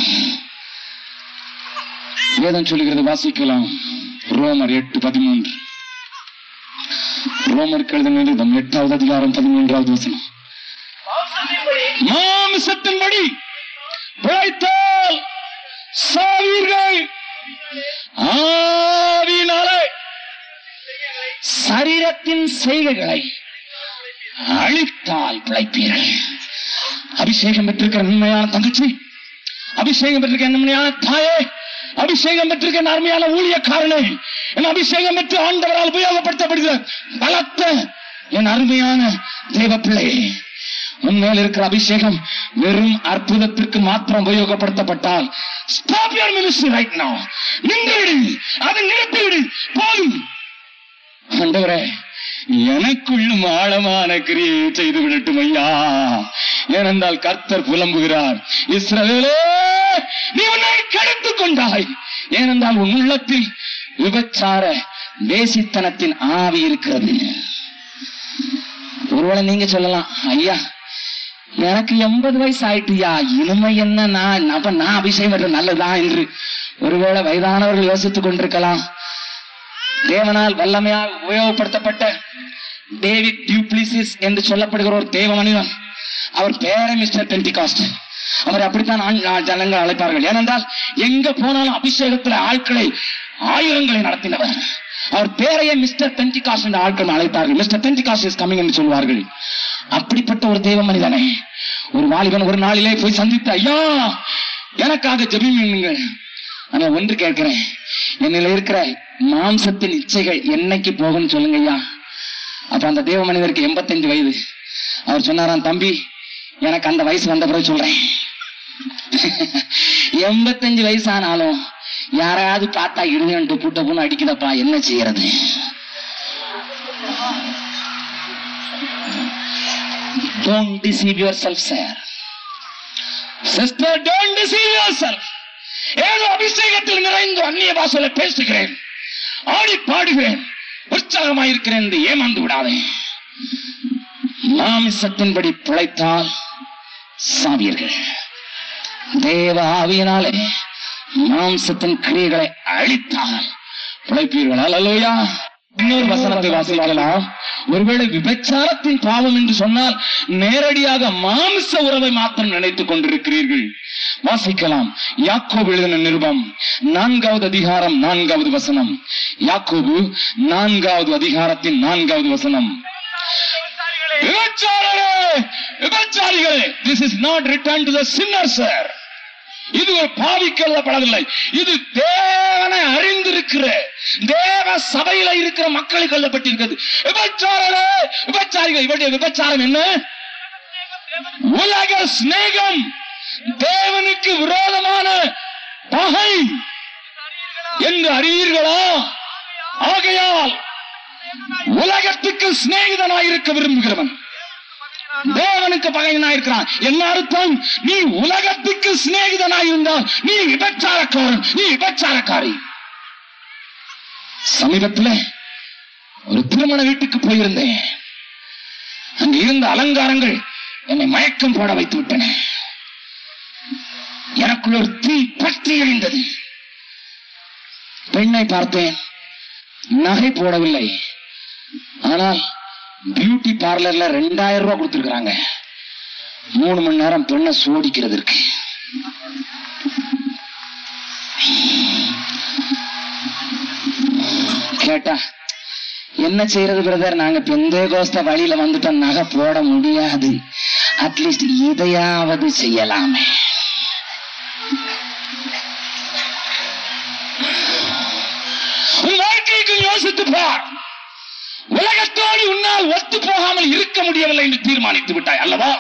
[SPEAKER 2] வேதம் சொல்லுகிறது வாசிக்கலாம் ரோமர் எட்டு பதிமூன்று ரோமர் எழுதும் எட்டாவது அதிகாரம் பதிமூன்றாவது வசனம்
[SPEAKER 3] மாம்சத்தின்படி
[SPEAKER 2] மாமிசத்தின்படி பிழைத்தால் சாவீர்கள் ஆவியினாலே சரீரத்தின் செய்கைகளை அழித்தால் பிழைப்பீர்கள் அபிஷேகம் பெற்றிருக்கிற நன்மையான தங்கச்சி அபிஷேகம் பெற்றிருக்க நன்மையான தாயே அபிஷேகம் பெற்றிருக்க என் அருமையான ஊழியக்காரனே என் அபிஷேகம் பெற்று ஆண்டவரால் உபயோகப்படுத்தப்படுகிற பலத்த என் அருமையான தேவ பிள்ளையே உன்மேல் இருக்கிற அபிஷேகம் வெறும் அற்புதத்திற்கு மாத்திரம் உபயோகப்படுத்தப்பட்டால் stop your ministry right no நின்றுவிடு அதை நிறுத்திவிடு போதும் ஆண்டவரே எனக்குள்ளும் ஆழமான கிரியை செய்து விடட்டும் ஐயா ஏனென்றால் கர்த்தர் புலம்புகிறார் இஸ்ரவேலே நீ உன்னை கெடுத்துக் கொண்டாய் ஏனென்றால் உன் உள்ளத்தில் விபச்சார தேசித்தனத்தின் ஆவி இருக்கிறது ஒருவேளை நீங்க சொல்லலாம் ஐயா எனக்கு எண்பது வயசு ஆயிட்டுயா இனிமை என்ன நான் அப்ப நான் அபிஷேகம் பெற்றது நல்லதா என்று ஒருவேளை வயதானவர்கள் யோசித்துக் கொண்டிருக்கலாம் தேவனால் வல்லமையால் உபயோகப்படுத்தப்பட்ட டேவிட் டியூப்ளிசிஸ் என்று சொல்லப்படுகிற ஒரு தேவ மனிதன் அவர் பேரை மிஸ்டர் பென்டிகாஸ்ட் அவர் அப்படித்தான் ஆண்- ஆ- ஜனங்கள் அழைப்பார்கள் ஏனென்றால் எங்க போனாலும் அபிஷேகத்துல ஆட்களை ஆயிரங்களை நடத்தினவர் அவர் பேரையே மிஸ்டர் பென்டிகாஸ்ட் என்ற ஆட்கள் அழைப்பார்கள் மிஸ்டர் பென்டிகாஸ்ட் இஸ் கமிங் என்று சொல்வார்கள் அப்படிப்பட்ட ஒரு தேவ மனிதனை ஒரு வாலிபன் ஒரு நாளிலே போய் சந்தித்து ஐயா எனக்காக ஜெபிங்கள் ஆனா ஒன்று கேட்கிறேன் என்னில இருக்கிற மாம்சத்தின் இச்சைகள் என்னைக்கு போகும்னு சொல்லுங்க ஐயா அப்ப அந்த தேவ மனிதருக்கு எண்பத்தஞ்சு வயது அவர் சொன்னாராம் தம்பி எனக்கு அந்த வயசு வந்த பிறகு சொல்றேன் எண்பத்தஞ்சு வயசு ஆனாலும் யாராவது பார்த்தா இருதயம் டொப்பு டொப்புன்னு அடிக்குதப்பா என்ன செய்யறது Don't deceive yourself, sir. Sister, don't deceive yourself. ஏதோ அபிஷேகத்தில் நிறைந்து அந்நிய பாஷையில பேசுகிறேன் ஆடி பாடுகிறேன் உற்சாகமாயிருக்கிறேன் என்று ஏமாந்து விடாதே மாமிசத்தின்படி பிழைத்தால் சாவீர்கள் தேவ ஆவியினாலே மாம்சத்தின் கிரியைகளை அழித்தால் பிழைப்பீர்கள் அல்லலோயா இன்னொரு வசனத்தை வாசிக்கலாம் ஒருவேளை விபச்சாரத்தின் பாவம் என்று சொன்னால் நேரடியாக மாமிச உறவை மாத்திரம் நினைத்துக் கொண்டிருக்கிறீர்கள் வாசிக்கலாம் யாக்கோபு எழுதின நிருபம் நான்காவது அதிகாரம் நான்காவது வசனம் யாக்கோபு நான்காவது அதிகாரத்தின் நான்காவது வசனம் விபச்சாரரே விபச்சாரிகளே this is not return to the sinner sir இது ஒரு பாவிக்கு எழுதப்படவில்லை இது தேவனை அறிந்திருக்கிற தேவ சபையில இருக்கிற மக்களுக்கு எழுதப்பட்டிருக்கிறது விபச்சாரரே விபச்சாரிகள் இவருடைய விபச்சாரம் என்ன உலக சிநேகம் தேவனுக்கு விரோதமான பகை என்று அறிவீர்களா ஆகையால் உலகத்துக்கு சிநேகிதனாயிருக்க விரும்புகிறவன் தேவனுக்கு பகையனாயிருக்கிறான் என்ன அர்த்தம் நீ உலகத்துக்கு சிநேகிதனாயிருந்தால் நீ விபச்சாரக்காரன் நீ விபச்சாரக்காரி சமீபத்துல ஒரு திருமண வீட்டுக்கு போயிருந்தேன் அங்க இருந்த அலங்காரங்கள் என்னை மயக்கம் போட வைத்து விட்டன எனக்குள்ள ஒரு தீ பற்றி எறிந்தது பெண்ணை பார்த்தேன் நகை போடவில்லை ஆனால் பியூட்டி பார்லர்ல ரெண்டாயிரம் ரூபாய் கொடுத்திருக்காங்க மூணு மணி நேரம் பெண்ணை சோடிக்கிறதுக்கு கேட்டா என்ன செய்யறது பிரதர் நாங்க பெந்தே கோஸ்த வழியில வந்துட்டோம் நகை போட முடியாது அட்லீஸ்ட் இதையாவது செய்யலாமே உன் வாழ்க்கைக்கு யோசித்து பார் உலகத்தோடு உன்னால் ஒத்து போகாமல் இருக்க முடியவில்லை என்று தீர்மானித்து விட்டாய் அல்லவா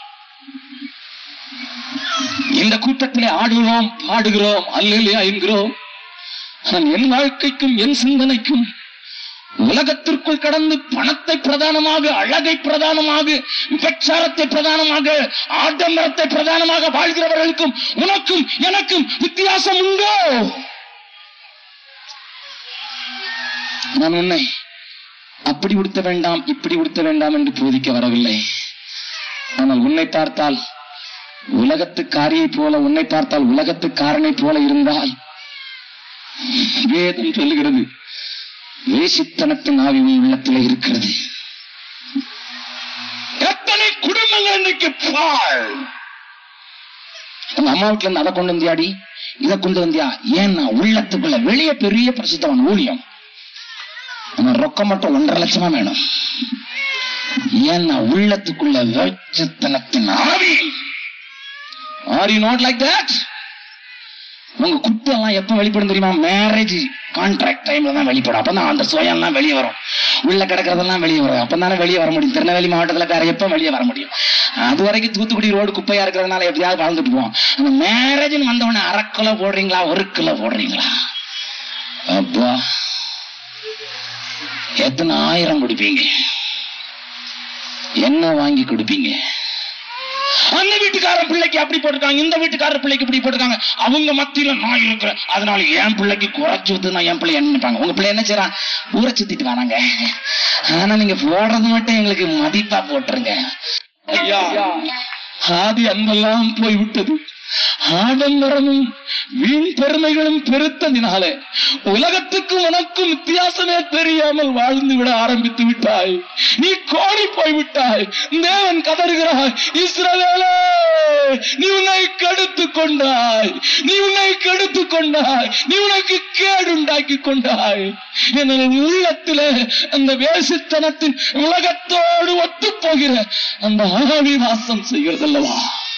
[SPEAKER 2] இந்த கூட்டத்திலே ஆடுகிறோம் பாடுகிறோம் அல்லையா என்கிறோம் ஆனால் என் வாழ்க்கைக்கும் என் சிந்தனைக்கும் உலகத்திற்குள் கடந்து பணத்தை பிரதானமாக அழகை பிரதானமாக விபச்சாரத்தை பிரதானமாக ஆடம்பரத்தை பிரதானமாக வாழ்கிறவர்களுக்கும் உனக்கும் எனக்கும் வித்தியாசம் உண்டோ நான் உன்னை அப்படி உடுத்த வேண்டாம் இப்படி உடுத்த வேண்டாம் என்று போதிக்க வரவில்லை ஆனால் உன்னை பார்த்தால் உலகத்து காரியை போல உன்னை பார்த்தால் உலகத்து காரனை போல இருந்தால் வேதம் சொல்லுகிறது வேசித்தனத்தின் ஆவி உன் உள்ளத்தில் இருக்கிறது எத்தனை குடும்பங்கள் இன்னைக்கு பாழ் உங்க அம்மா வீட்டுல இருந்து அதை கொண்டு வந்தியாடி இதை கொண்டு வந்தியா ஏன்னா உள்ளத்துக்குள்ள வெளியே பெரிய பிரசித்தவன் ஊழியம் ஆனா ரொக்கம் மட்டும் ஒன்றரை லட்சமா வேணும் ஏன்னா உள்ளத்துக்குள்ள வேச்சத்தனத்தின் ஆவி are you not like that உங்க குத்தம் எல்லாம் எப்ப வெளிப்படும் தெரியுமா மேரேஜ் கான்ட்ராக்ட் டைம்ல தான் வெளிப்படும் அப்பதான் அந்த சுயம் எல்லாம் வெளியே வரும் உள்ள கிடக்கிறதெல்லாம் வெளியே வரும் அப்பதானே வெளியே வர முடியும் திருநெல்வேலி மாவட்டத்துல வேற எப்ப வெளியே வர முடியும் அது வரைக்கும் தூத்துக்குடி ரோடு குப்பையா இருக்கிறதுனால எப்படியாவது வாழ்ந்துட்டு போவோம் ஆனா மேரேஜ்னு வந்தவொடனே அரை கிலோ போடுறீங்களா ஒரு கிலோ போடுறீங்களா அப்பா எத்தனை ஆயிரம் கொடுப்பீங்க என்ன வாங்கி கொடுப்பீங்க அந்த வீட்டுக்கார பிள்ளைக்கு அப்படி போட்டிருக்காங்க இந்த வீட்டுக்கார பிள்ளைக்கு இப்படி போட்டிருக்காங்க அவங்க மத்தியில நான் இருக்கிறேன் அதனால என் பிள்ளைக்கு குறைச்சு ஊத்து நான் என் பிள்ளை என்ன நினைப்பாங்க உங்க பிள்ளை என்ன செய்யறான் ஊரை சுத்திட்டு வராங்க ஆனா நீங்க போடுறது மட்டும் எங்களுக்கு மதிப்பா போட்டுருங்க ஐயா ஆதி அன்பெல்லாம் போய்விட்டது ஆடம்பரமும் வீண் பெருமைகளும் பெருத்ததினால உலகத்துக்கும் உனக்கும் வித்தியாசமே தெரியாமல் வாழ்ந்து விட ஆரம்பித்து விட்டாய் நீ கோடி போய்விட்டாய் தேவன் கதறுகிறாய் இஸ்ரவேலே நீ உன்னை கெடுத்து கொண்டாய் நீ உன்னை கெடுத்து கொண்டாய் நீ உனக்கு கேடுண்டாக்கி கொண்டாய் என உள்ளத்திலே அந்த வேசித்தனத்தின் உலகத்தோடு ஒத்து போகிற அந்த ஆவி வாசம் செய்கிறதல்லவா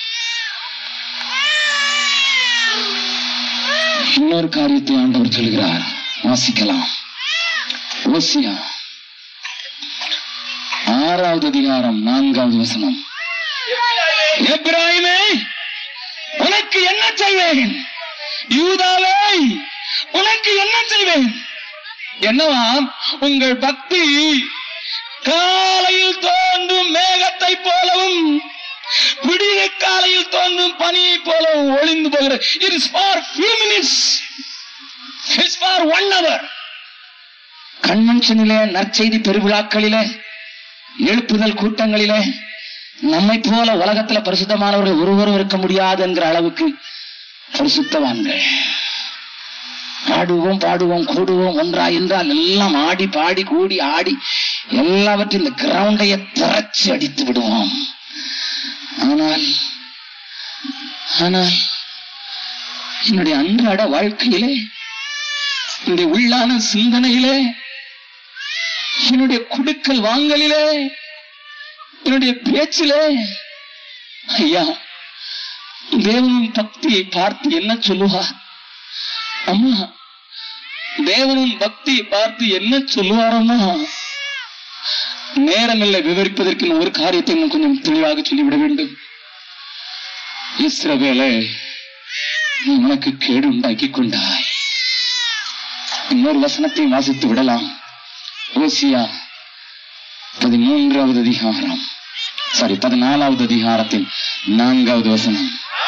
[SPEAKER 2] இன்னொரு காரியத்தை ஆண்டவர் சொல்கிறார் வாசிக்கலாம் ஓசியா ஆறாவது அதிகாரம் நான்காவது வசனம் எப்ராஹிமே உனக்கு என்ன செய்வேன் யூதாவே உனக்கு என்ன செய்வேன் என்னவா உங்கள் பக்தி காலையில் தோன்றும் மேகத்தை போலவும் விடிய காலையில் தோன்றும் பனியை போலவும் ஒளிந்து போகிற it is for few minutes it's for one hour கன்வென்ஷனிலே நற்செய்தி பெருவிழாக்களிலே எழுப்புதல் கூட்டங்களிலே நம்மை போல உலகத்துல பரிசுத்தமானவர்கள் ஒருவரும் இருக்க முடியாது என்கிற அளவுக்கு பரிசுத்தவான்கள் ஆடுவோம் பாடுவோம் கூடுவோம் ஒன்றா என்றால் எல்லாம் ஆடி பாடி கூடி ஆடி எல்லாவற்றையும் இந்த கிரவுண்டையை திறச்சி அடித்து விடுவோம் ஆனால் ஆனால் என்னுடைய அன்றாட வாழ்க்கையிலே என்னுடைய உள்ளான சிந்தனையிலே என்னுடைய குடுக்கல் வாங்கலிலே என்னுடைய பேச்சிலே ஐயா தேவனின் பக்தியை பார்த்து என்ன சொல்லுவா அம்மா தேவனின் பக்தியை பார்த்து என்ன சொல்லுவாரம்மா நேரமில்லை விவரிப்பதற்கு நான் ஒரு காரியத்தை இன்னும் கொஞ்சம் தெளிவாக சொல்லிவிட வேண்டும் இஸ்ரவேலே நீ உனக்கு கேடு உண்டாக்கி கொண்டாய் இன்னொரு வசனத்தை வாசித்து விடலாம் ஓசியா பதிமூன்றாவது அதிகாரம் சாரி பதினாலாவது அதிகாரத்தின் நான்காவது வசனம்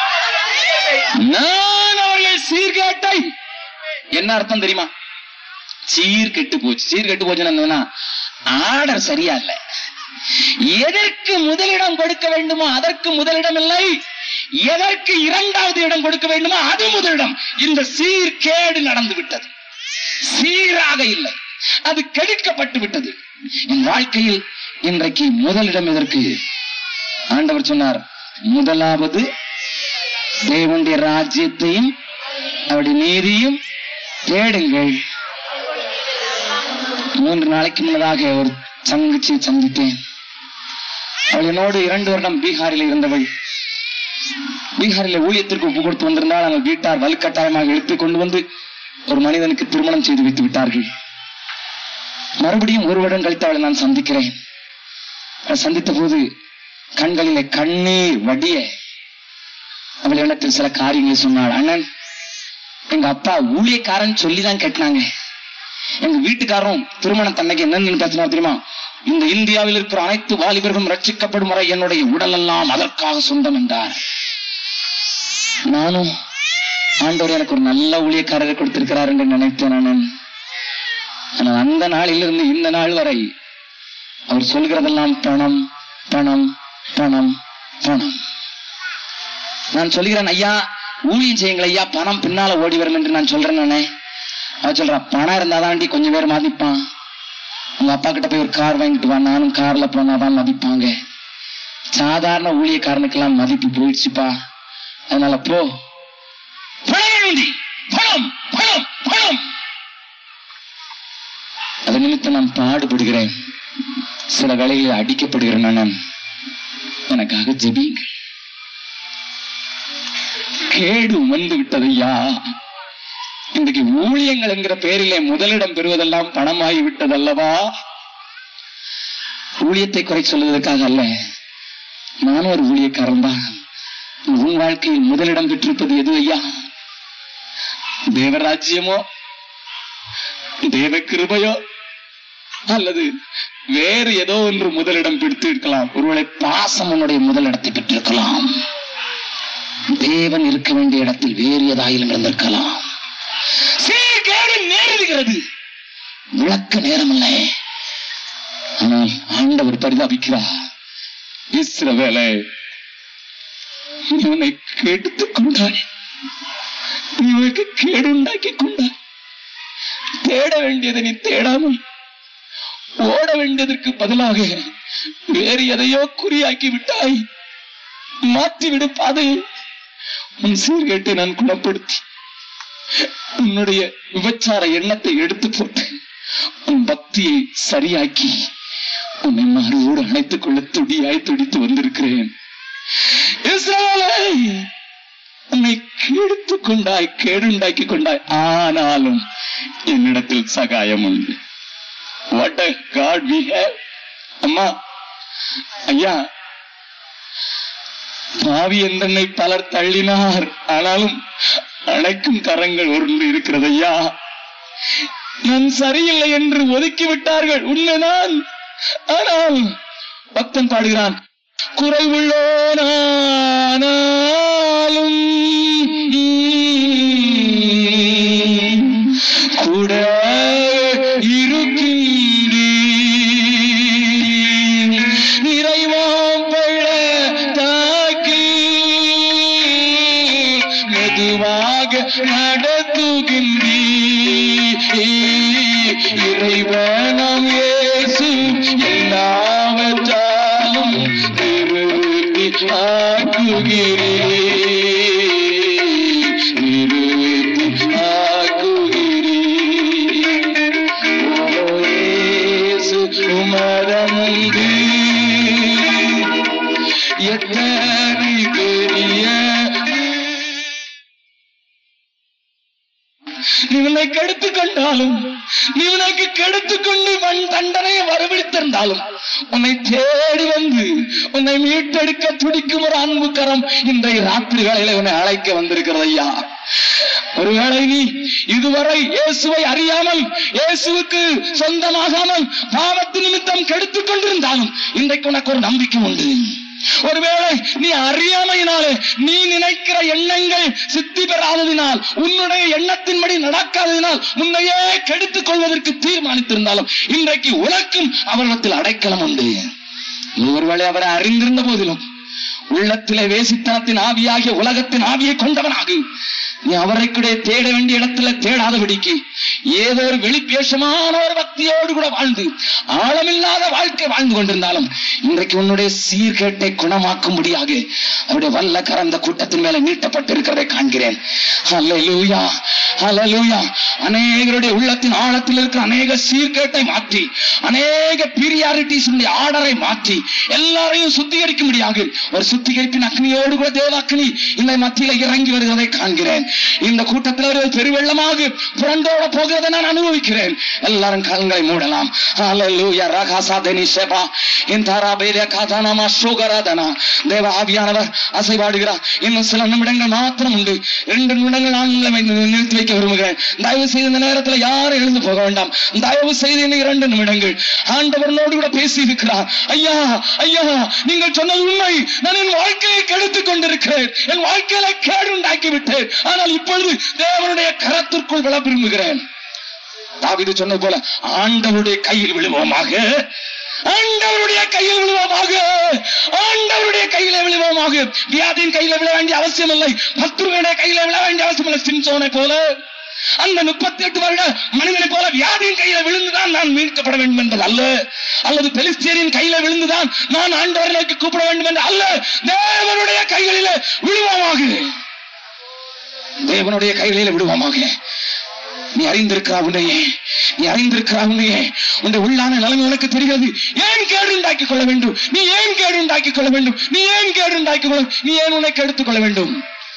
[SPEAKER 2] நான் அவர்கள் சீர்கேட்டை என்ன அர்த்தம் தெரியுமா சீர் கெட்டு போச்சு சீர் கெட்டு போச்சுன்னா என்னன்னா ஆர்டர் சரியா இல்ல எதற்கு முதலிடம் கொடுக்க வேண்டுமோ அதற்கு முதலிடம் இல்லை எதற்கு இரண்டாவது இடம் கொடுக்க வேண்டுமோ அது முதலிடம் இந்த சீர்கேடு நடந்து விட்டது சீராக இல்லை அது கெடுக்கப்பட்டு விட்டது என் வாழ்க்கையில் இன்றைக்கு முதலிடம் எதற்கு ஆண்டவர் சொன்னார் முதலாவது தேவனுடைய ராஜ்யத்தையும் அவருடைய நீதியும் தேடுங்கள் மூன்று நாளைக்கு முன்னதாக ஒரு சங்கச்சியை சந்தித்தேன் அவள் என்னோடு இரண்டு வருடம் பீகாரில் இருந்தவள் பீகாரில் ஊழியத்திற்கு ஒப்பு கொடுத்து வந்திருந்தால் அவள் வீட்டார் வலுக்கட்டாயமாக இழுத்துக் கொண்டு வந்து ஒரு மனிதனுக்கு திருமணம் செய்து வைத்து விட்டார்கள் மறுபடியும் ஒரு வருடம் கழித்து அவளை நான் சந்திக்கிறேன் அவளை சந்தித்த போது கண்களிலே கண்ணீர் வடிய அவள் இடத்தில் சில காரியங்களை சொன்னாள் அண்ணன் எங்க அப்பா ஊழியக்காரன் சொல்லிதான் கேட்டாங்க எங்க வீட்டுக்காரரும் திருமண தன்னைக்கு என்னன்னு பேசினா தெரியுமா இந்த இந்தியாவில் இருக்கிற அனைத்து வாலிபர்களும் ரட்சிக்கப்படும் வரை என்னுடைய உடல் எல்லாம் அதற்காக சொந்தம் என்றார் நானும் ஆண்டவர் எனக்கு ஒரு நல்ல ஊழியக்காரரை கொடுத்திருக்கிறார் என்று நினைத்தேன் நான் ஆனால் அந்த நாளிலிருந்து இந்த நாள் வரை அவர் சொல்கிறதெல்லாம் பணம் பணம் பணம் பணம் நான் சொல்லுகிறேன் ஐயா ஊழியம் செய்யுங்கள் ஐயா பணம் பின்னால ஓடி வரும் என்று நான் சொல்றேன் நானே அவ சொல்றா பணம் இருந்தாதாண்டி கொஞ்சம் பேர் மதிப்பான் உங்க அப்பா கிட்ட போய் ஒரு கார் வாங்கிட்டு வா நானும் கார்ல போனாதான் மதிப்பாங்க சாதாரண ஊழியக்காரனுக்கெல்லாம் மதிப்பு போயிடுச்சுப்பா அதனால போ பணம் வேணும்டி. பணம் பணம் பணம் அது நிமித்தம் நான் பாடுபடுகிறேன் சில வேளைகளில் அடிக்கப்படுகிறேன் நான் எனக்காக ஜெபியுங்கள் கேடு வந்து விட்டதையா இன்றைக்கு ஊழியங்கள் என்கிற பெயரிலே முதலிடம் பெறுவதெல்லாம் பணமாகி விட்டதல்லவா ஊழியத்தை குறை சொல்வதற்காக அல்ல நானும் ஒரு ஊழியக்காரன் தான் உன் வாழ்க்கையில் முதலிடம் பெற்றிருப்பது எது ஐயா தேவராஜ்யமோ தேவ கிருபையோ அல்லது வேறு ஏதோ ஒன்று முதலிடம் பிடித்து இருக்கலாம் ஒருவேளை பாசம் உன்னுடைய முதலிடத்தை பெற்றிருக்கலாம் தேவன் இருக்க வேண்டிய இடத்தில் வேறு ஏதாயிலும் இருந்திருக்கலாம் சீர்கேடு நேரிடுகிறது விளக்க நேரமில்லை ஆனால் ஆண்டவர் பரிதாபிக்கிறார் இஸ்ரவேலே நீ உன்னை கெடுத்துக் கொண்டாய் நீ உனக்கு கேடு உண்டாக்கி கொண்டாய் தேட வேண்டியதை நீ தேடாமல் ஓட வேண்டியதற்கு பதிலாக வேறு எதையோ குறியாக்கி விட்டாய் மாற்றிவிடு பாதை உன் சீர்கேட்டை நான் குணப்படுத்தி உன்னுடைய விபச்சார எண்ணத்தை எடுத்து போட்டு உன் பக்தியை சரியாக்கி உன்னை மாறுவோடு அணைத்துக் கொள்ள துடியாய் துடித்து வந்திருக்கிறேன் இஸ்ரவேலே, உன்னை கெடுத்துக் கொண்டாய் கேடுண்டாக்கி கொண்டாய் ஆனாலும் என்னிடத்தில் சகாயம் உண்டு what a God we have அம்மா ஐயா பாவி என்றென்னை பலர் தள்ளினார் ஆனாலும் அணைக்கும் கரங்கள் ஒன்று இருக்கிறது ஐயா நான் சரியில்லை என்று ஒதுக்கி விட்டார்கள் உண்மைதான் ஆனால் பக்தன் பாடுகிறான் குறைவுள்ளோனாலும் கூட இருக்கின்றீ நிறைவாம் தாக்கி மெதுவாக நடத்துகின்றீ இறைவனம் இயேசு எல்லாவற்றாலும் நிறுத்தி ஆக்குகிறீ நிறுத்தி ஆக்குகிறீ ஓ இயேசு உமதந்து எத்தனை பெரிய நீ உன்னை கெடுத்துக் கொண்டாலும் நீ உனக்கு கெடுத்துக் கொண்டு மண் தண்டனையை வரவிழித்திருந்தாலும் உன்னை தேடி வந்து உன்னை மீட்டெடுக்க துடிக்கும் ஒரு அன்பு கரம் இன்றைய ராத்திரி வேளையில உன்னை அழைக்க வந்திருக்கிறது ஐயா ஒருவேளை நீ இதுவரை இயேசுவை அறியாமல் இயேசுவுக்கு சொந்தமாகாமல் பாவத்து நிமித்தம் கெடுத்துக் கொண்டிருந்தாலும் இன்றைக்கு உனக்கு ஒரு நம்பிக்கை உண்டு ஒருவேளை நீ அறியாமையினாலே நீ நினைக்கிற எண்ணங்கள் சித்தி பெறாததினால் உன்னுடைய எண்ணத்தின்படி நடக்காததினால் உன்னையே கெடுத்துக் கொள்வதற்கு தீர்மானித்திருந்தாலும் இன்றைக்கு உனக்கும் அவரிடத்தில் அடைக்கலம் உண்டு நீ ஒருவேளை அவரை அறிந்திருந்த போதிலும் உள்ளத்திலே வேசித்தனத்தின் ஆவியாகிய உலகத்தின் ஆவியை கொண்டவனாகு நீ அவரை கூட தேட வேண்டிய இடத்துல தேடாதபடிக்கு ஏதோ ஒரு வெளிப்பேஷமான ஒரு பக்தியோடு கூட வாழ்ந்து ஆழமில்லாத வாழ்க்கை வாழ்ந்து கொண்டிருந்தாலும் இன்றைக்கு உன்னுடைய சீர்கேட்டை குணமாக்கும்படியாக அவருடைய வல்ல கரந்த கூட்டத்தின் மேல நீட்டப்பட்டிருக்கிறதை காண்கிறேன் அல்லேலூயா அல்லேலூயா அநேகருடைய உள்ளத்தின் ஆழத்தில் இருக்கிற அநேக சீர்கேட்டை மாற்றி அநேக பீரியாரிட்டிஸ் ஆர்டரை மாற்றி எல்லாரையும் சுத்திகரிக்கும்படியாக ஒரு சுத்திகரிப்பின் அக்னியோடு கூட தேவாக்னி இந்த மத்தியில இறங்கி வருவதை காண்கிறேன் இந்த கூட்டத்தில் ஒரு பெருவெள்ளமாக புரண்டோட போகிறதை நான் அனுபவிக்கிறேன் எல்லாரும் கண்களை மூடலாம் அல்லேலூயா ரகாசாதனி செபா இந்தாரா பேரிய காதானாமா சோகராதனா தேவ ஆவியானவர் அசைவாடுகிறார் இன்னும் சில நிமிடங்கள் மாத்திரம் உண்டு இரண்டு நிமிடங்கள் நான் உங்களை நிறுத்தி வைக்க விரும்புகிறேன் தயவு செய்து இந்த நேரத்தில் யாரும் எழுந்து போக வேண்டாம் தயவு செய்து இன்னும் இரண்டு நிமிடங்கள் ஆண்டவர்களோடு கூட பேசி இருக்கிறார் ஐயா ஐயா நீங்கள் சொன்னது உண்மை நான் என் வாழ்க்கையை கெடுத்துக் கொண்டிருக்கிறேன் என் வாழ்க்கையில கேடு உண்டாக்கி விட்டேன் ஆனால் இப்பொழுது தேவனுடைய கரத்திற்குள் விழ விரும்புகிறேன் தாவிது சொன்னது போல ஆண்டவருடைய கையில் விழுவோமாக ஆண்டவருடைய கையில் விழுவோமாக ஆண்டவருடைய கையில விழுவோமாக வியாதியின் கையில விழ வேண்டிய அவசியம் இல்லை பத்ருடைய கையில விழ வேண்டிய அவசியம் இல்லை சிம்சோனை போல அந்த முப்பத்தி எட்டு வருட மனிதனை போல வியாதியின் கையில விழுந்துதான் நான் மீட்கப்பட வேண்டும் என்பது அல்ல அல்லது பெலிஸ்தியரின் கையில விழுந்துதான் நான் ஆண்டவர்களுக்கு கூப்பிட வேண்டும் என்று அல்ல தேவனுடைய கைகளில விழுவோமாக தேவனுடைய கைகளில விடுவோமாக நீ அறிந்திருக்கிறா உன்னையே நீ அறிந்திருக்கிறா உன்னையே உன்னுடைய உள்ளான நிலைமை உனக்கு தெரிகிறது ஏன் கேடு உண்டாக்கிக் கொள்ள வேண்டும் நீ ஏன் கேடு உண்டாக்கிக் கொள்ள வேண்டும் நீ ஏன் கேடு உண்டாக்கிக் கொள்ள நீ ஏன் உனக்கு எடுத்துக் கொள்ள வேண்டும்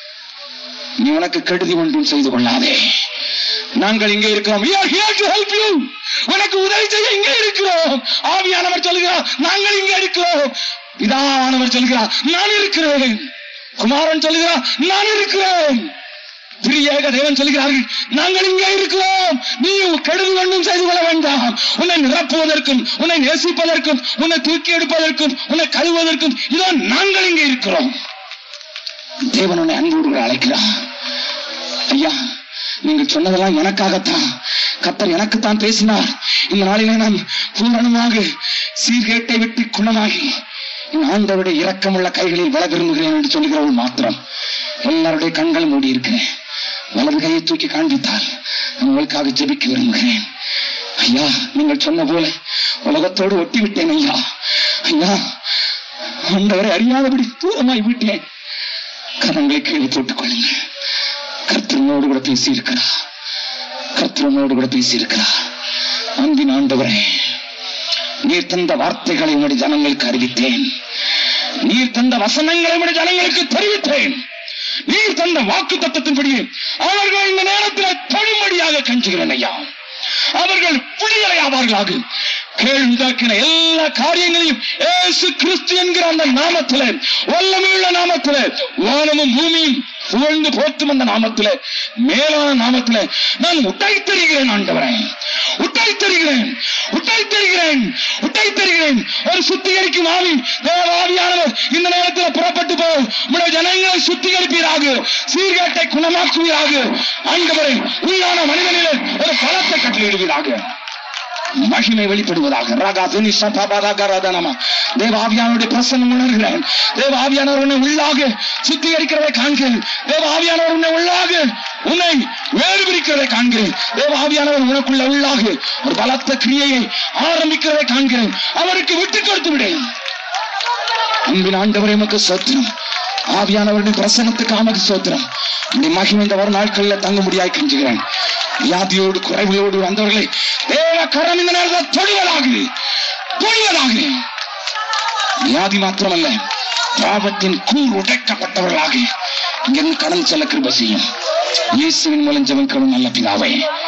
[SPEAKER 2] நீ உனக்கு கெடுதி ஒன்றும் செய்து கொள்ளாதே நாங்கள் இங்கே இருக்கிறோம் we are here to help you உனக்கு உதவி செய்ய இங்கே இருக்கிறோம் ஆவியானவர் சொல்கிறார் நாங்கள் இங்கே இருக்கிறோம் பிதாவானவர் சொல்கிறார் நான் இருக்கிறேன் குமாரன் சொல்கிறார் நான் இருக்கிறேன் பிரியேக தேவன் சொல்கிறார்கள் நாங்கள் இங்கே இருக்கிறோம் நீ கெடுதி ஒன்றும் செய்து கொள்ள வேண்டாம் உன்னை நிரப்புவதற்கும் உன்னை நேசிப்பதற்கும் உன்னை தூக்கி எடுப்பதற்கும் உன்னை கழுவதற்கும் இதோ நாங்கள் இங்கே இருக்கிறோம் தேவன் உன்னை அன்போடு கூட அழைக்கிறார் ஐயா நீங்கள் சொன்னதெல்லாம் எனக்காகத்தான் கத்தர் எனக்குத்தான் பேசினார் இந்த நாளிலே நான் பூரணமாக சீர்கேட்டை விட்டு குணமாகி என் ஆண்டவருடைய இரக்கமுள்ள கைகளில் வள விரும்புகிறேன் என்று சொல்லுகிறவள் மாத்திரம் எல்லாருடைய கண்கள் மூடி இருக்கிறேன் வலது கையை தூக்கி காண்பித்தால் நான் உங்களுக்காக ஜெபிக்க விரும்புகிறேன் ஐயா நீங்கள் சொன்ன போல உலகத்தோடு ஒட்டி விட்டேன் ஐயா ஐயா ஆண்டவரை அறியாதபடி தூரமாய் விட்டேன் கரங்களை கீழே போட்டுக் கொள்ளுங்கள் கர்த்தனோடு கூட பேசி இருக்கிறார் கர்த்தனோடு கூட பேசி இருக்கிறார் அன்பின் ஆண்டவரே நீர் தந்த வார்த்தைகளை உடைய ஜனங்களுக்கு அறிவித்தேன் நீர் தந்த வசனங்களை உடைய ஜனங்களுக்கு தெரிவித்தேன் நீர் தந்த வாக்கு தத்துவத்தின்படியே அவர்கள் இந்த நேரத்தில் தொழும்படியாக கஞ்சுகிறேன் ஐயா அவர்கள் விடுதலை ஆவார்களாக கேள்விதாக்கின எல்லா காரியங்களையும் ஏசு கிறிஸ்து என்கிற அந்த நாமத்தில வல்லமையுள்ள நாமத்தில வானமும் பூமியும் புகழ்ந்து போற்றும் அந்த நாமத்தில மேலான நாமத்தில நான் உட்டை தருகிறேன் ஆண்டவரே உட்டை தருகிறேன் உட்டை தருகிறேன் உட்டை தருகிறேன் ஒரு சுத்திகரிக்கும் ஆவி தேவாவியானவர் இந்த நேரத்தில் புறப்பட்டு போ உடைய ஜனங்களை சுத்திகரிப்பீராக சீர்கேட்டை குணமாக்குவீராக ஆண்டவரை உள்ளான மனிதனிலே ஒரு பலத்தை கட்டளையிடுவீராக மகிமை வெளிப்படுவதாக ராகா துனி சபாபாதாகராதனமா தேவ ஆவியானுடைய பிரசன்னம் உணர்கிறேன் தேவ ஆவியானவர் உன்னை உள்ளாக சுத்திகரிக்கிறதை காண்கிறேன் தேவ ஆவியானவர் உன்னை உள்ளாக உன்னை வேறு பிரிக்கிறதை காண்கிறேன் தேவ ஆவியானவர் உனக்குள்ள உள்ளாக ஒரு பலத்த கிரியையை ஆரம்பிக்கிறதை காண்கிறேன் அவருக்கு விட்டு கொடுத்து விடேன் அன்பின் ஆண்டவரை எமக்கு சோத்திரம் ஆவியானவருடைய பிரசனத்துக்கு ஆமக்கு சோத்திரம் இந்த மகிமை இந்த ஒரு நாட்களில் தங்க முடியாய் கெஞ்சுகிறேன் வியாதியோடு குறைவுகளோடு வந்தவர்களை தேவ கரம் இந்த நேரத்தில் தொடுவதாக தொடுவதாக வியாதி மாத்திரமல்ல பாவத்தின் கூர் உடைக்கப்பட்டவர்களாக இங்கிருந்து கடந்து செல்ல கிருப செய்யும் இயேசுவின் மூலம் ஜெபம் நல்ல பிதாவே